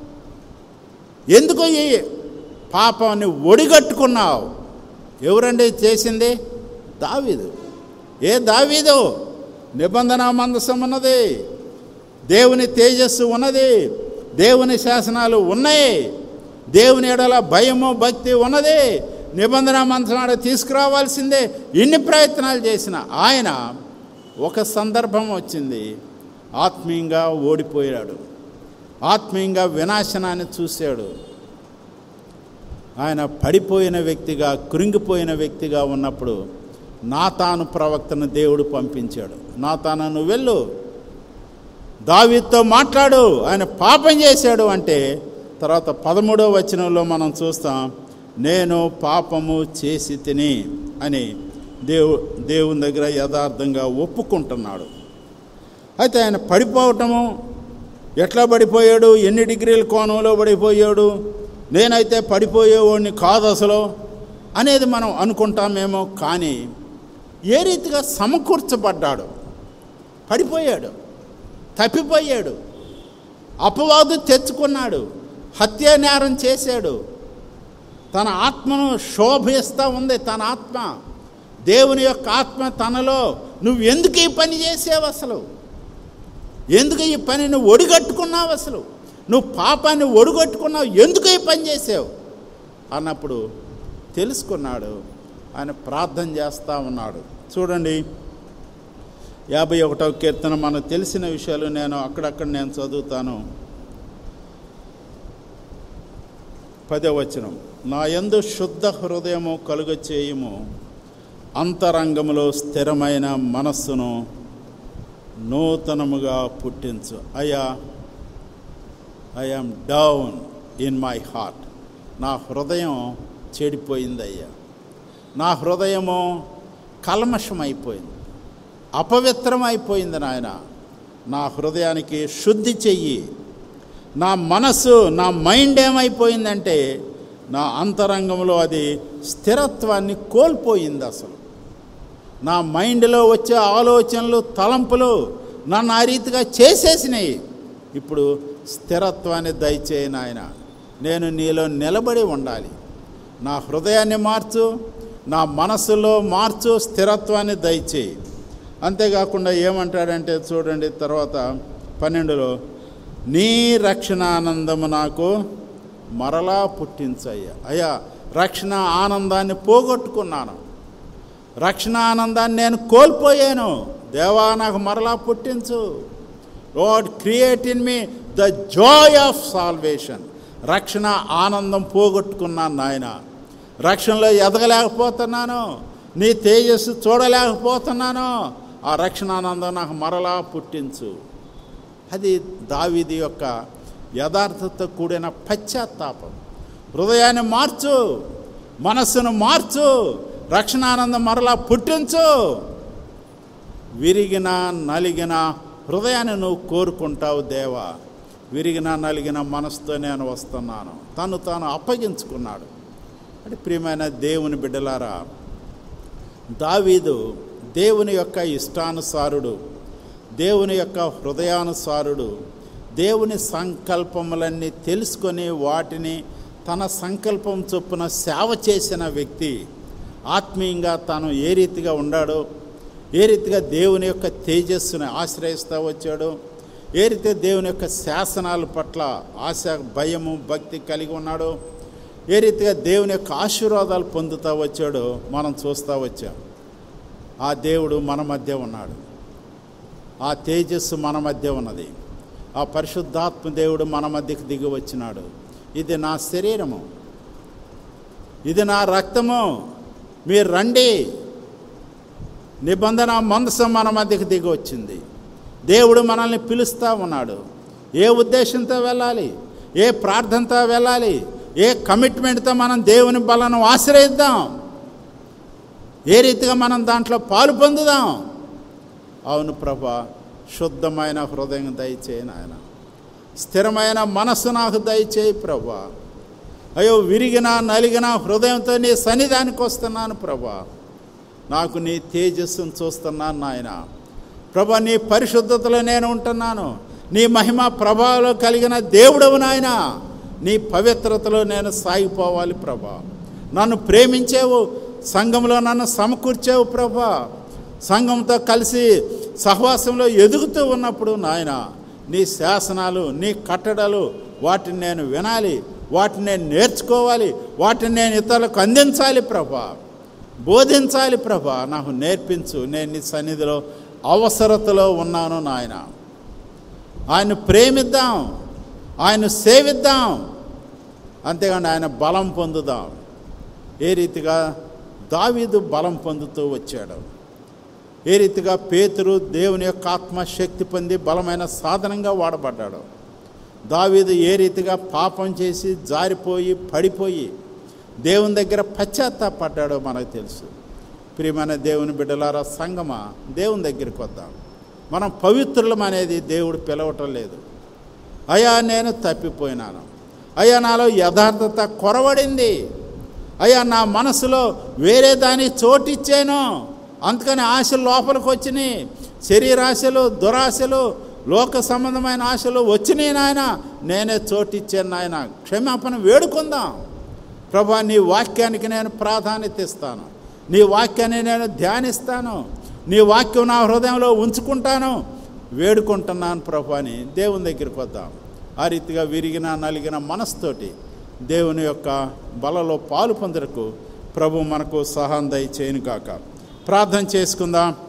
ఎందుకు ఈ పాపాన్ని ఒడిగట్టుకున్నావు ఎవరండి చేసింది దావీదు ఏ దావీదు నిబంధన మందసం ఉన్నది దేవుని తేజస్సు ఉన్నది దేవుని శాసనాలు ఉన్నాయి దేవుని ఎడల భయము భక్తి ఉన్నది నిబంధన మంత్రాలు తీసుకురావాల్సిందే ఎన్ని ప్రయత్నాలు చేసిన ఆయన ఒక సందర్భం వచ్చింది ఆత్మీయంగా ఓడిపోయాడు ఆత్మీయంగా వినాశనాన్ని చూశాడు ఆయన పడిపోయిన వ్యక్తిగా కృంగిపోయిన వ్యక్తిగా ఉన్నప్పుడు నా తాను ప్రవక్తను దేవుడు పంపించాడు నా తాను నువ్వు వెళ్ళు దావీతో మాట్లాడు ఆయన పాపం చేశాడు అంటే తర్వాత పదమూడవ వచనంలో మనం చూస్తాం నేను పాపము చేసి తిని అని దేవు దేవుని దగ్గర యథార్థంగా ఒప్పుకుంటున్నాడు అయితే ఆయన పడిపోవటము ఎట్లా పడిపోయాడు ఎన్ని డిగ్రీల కోణంలో పడిపోయాడు నేనైతే పడిపోయేవాడిని కాదు అసలు అనేది మనం అనుకుంటామేమో కానీ ఏ రీతిగా సమకూర్చబడ్డాడు పడిపోయాడు తప్పిపోయాడు అపవాదు తెచ్చుకున్నాడు హత్య నేరం చేశాడు తన ఆత్మను శోభిస్తూ ఉంది తన ఆత్మ దేవుని యొక్క ఆత్మ తనలో నువ్వు ఎందుకు ఈ పని చేసావు అసలు ఎందుకు ఈ పని నువ్వు ఒడిగట్టుకున్నావు అసలు నువ్వు పాపాన్ని ఒడిగట్టుకున్నావు ఎందుకు ఈ పని చేసావు అన్నప్పుడు తెలుసుకున్నాడు ఆయన ప్రార్థన చేస్తూ ఉన్నాడు చూడండి యాభై ఒకటవ కీర్తన మనకు తెలిసిన విషయాలు నేను అక్కడక్కడ నేను చదువుతాను పదవచనం నా యందు శుద్ధ హృదయము కలుగ చేయుము అంతరంగములో స్థిరమైన మనస్సును నూతనముగా పుట్టించు అయ్యా I am down in my heart నా హృదయం చెడిపోయిందయ్యా నా హృదయము కల్మషమైపోయింది అపవిత్రమైపోయింది నాయన నా హృదయానికి శుద్ధి చెయ్యి నా మనసు నా మైండ్ ఏమైపోయిందంటే నా అంతరంగంలో అది స్థిరత్వాన్ని కోల్పోయింది అసలు నా మైండ్లో వచ్చే ఆలోచనలు తలంపులు నన్ను ఆ రీతిగా చేసేసినాయి ఇప్పుడు స్థిరత్వాన్ని దయచేయి నాయన నేను నీలో నిలబడి ఉండాలి నా హృదయాన్ని మార్చు నా మనసులో మార్చు స్థిరత్వాన్ని దయచేయి అంతేకాకుండా ఏమంటాడంటే చూడండి తర్వాత పన్నెండులో నీ రక్షణ ఆనందము నాకు మరలా పుట్టించయ్యా అయ్యా రక్షణ ఆనందాన్ని పోగొట్టుకున్నాను రక్షణ ఆనందాన్ని నేను కోల్పోయాను దేవా నాకు మరలా పుట్టించు Lord create in me the joy of salvation రక్షణ ఆనందం పోగొట్టుకున్నాను నాయన రక్షణలో ఎదగలేకపోతున్నాను నీ తేజస్సు చూడలేకపోతున్నాను ఆ రక్షణ ఆనందం నాకు మరలా పుట్టించు అది దావీది యొక్క యథార్థత కూడిన పశ్చాత్తాపం హృదయాన్ని మార్చు మనస్సును మార్చు రక్షణానందం మరలా పుట్టించు విరిగిన నలిగిన హృదయాన్ని నువ్వు కోరుకుంటావు దేవా విరిగిన నలిగిన మనసుతో నేను వస్తున్నాను తను తాను అప్పగించుకున్నాడు అంటే ప్రియమైన దేవుని బిడ్డలారా దావీదు దేవుని యొక్క ఇష్టానుసారుడు దేవుని యొక్క హృదయానుసారుడు దేవుని సంకల్పములన్నీ తెలుసుకొని వాటిని తన సంకల్పం చొప్పున సేవ చేసిన వ్యక్తి ఆత్మీయంగా తాను ఏ రీతిగా ఉండాడో ఏ రీతిగా దేవుని యొక్క తేజస్సుని ఆశ్రయిస్తూ వచ్చాడో ఏ రీతిగా దేవుని యొక్క శాసనాల పట్ల ఆశ భయము భక్తి కలిగి ఉన్నాడో ఏ రీతిగా దేవుని యొక్క ఆశీర్వాదాలు పొందుతూ వచ్చాడో మనం చూస్తూ వచ్చాం ఆ దేవుడు మన మధ్య ఉన్నాడు ఆ తేజస్సు మన మధ్య ఉన్నది ఆ పరిశుద్ధాత్మ దేవుడు మన మధ్యకి దిగి వచ్చినాడు ఇది నా శరీరము ఇది నా రక్తము మీరు రండి నిబంధన మందసం మన మధ్యకి దిగి వచ్చింది దేవుడు మనల్ని పిలుస్తూ ఉన్నాడు ఏ ఉద్దేశంతో వెళ్ళాలి ఏ ప్రార్థనతో వెళ్ళాలి ఏ కమిట్మెంట్తో మనం దేవుని బలను ఆశ్రయిద్దాం ఏ రీతిగా మనం దాంట్లో పాలు పొందుదాం అవును ప్రభా శుద్ధమైన హృదయం దయచేయి నాయన స్థిరమైన మనస్సు నాకు దయచేయి ప్రభా అయ్యో విరిగిన నలిగిన హృదయంతో నీ సన్నిధానికి వస్తున్నాను ప్రభా నాకు నీ తేజస్సును చూస్తున్నాను నాయన ప్రభా నీ పరిశుద్ధతలో నేను ఉంటున్నాను నీ మహిమ ప్రభావం కలిగిన దేవుడవు నాయన నీ పవిత్రతలో నేను సాగిపోవాలి ప్రభా నన్ను ప్రేమించేవు సంఘంలో నన్ను సమకూర్చావు ప్రభా సంఘంతో కలిసి సహవాసంలో ఎదుగుతూ ఉన్నప్పుడు నాయన నీ శాసనాలు నీ కట్టడలు వాటిని నేను వినాలి వాటిని నేను నేర్చుకోవాలి వాటిని నేను ఇతరులకు అందించాలి ప్రభా బోధించాలి ప్రభా నాకు నేర్పించు నేను నీ సన్నిధిలో అవసరతలో ఉన్నాను నాయన ఆయన ప్రేమిద్దాం ఆయన సేవిద్దాం అంతేగాని ఆయన బలం పొందుదాం ఏ రీతిగా దావీదు బలం పొందుతూ వచ్చాడు ఏ రీతిగా పేతురు దేవుని యొక్క ఆత్మశక్తి పొంది బలమైన సాధనంగా వాడబడ్డాడు దావీదు ఏ రీతిగా పాపం చేసి జారిపోయి పడిపోయి దేవుని దగ్గర పశ్చాత్తాపడ్డాడో మనకు తెలుసు ప్రియమైన దేవుని బిడ్డలారా సంగమా దేవుని దగ్గరికి వద్దాం మనం పవిత్రులం అనేది దేవుడు పిలవటం లేదు అయ్యా నేను తప్పిపోయినాను అయ్యా నాలో యథార్థత కొరవడింది అయ్యా నా మనసులో వేరే దానికి చోటిచ్చాను అందుకని ఆశలు లోపలికి వచ్చినాయి శరీరాశలు దురాశలు లోక సంబంధమైన ఆశలు వచ్చినాయి నాయన నేనే చోటిచ్చాను నాయన క్షమాపణ వేడుకుందాం ప్రభా నీ వాక్యానికి నేను ప్రాధాన్యత ఇస్తాను నీ వాక్యాన్ని నేను ధ్యానిస్తాను నీ వాక్యం నా హృదయంలో ఉంచుకుంటాను వేడుకుంటున్నాను ప్రభు అని దేవుని దగ్గరికి వద్దాం ఆ రీతిగా విరిగిన నలిగిన మనసుతోటి దేవుని యొక్క బలలో పాలు పొందరకు ప్రభు మనకు సహాయం దయచేయను కాక ప్రార్థన చేసుకుందాం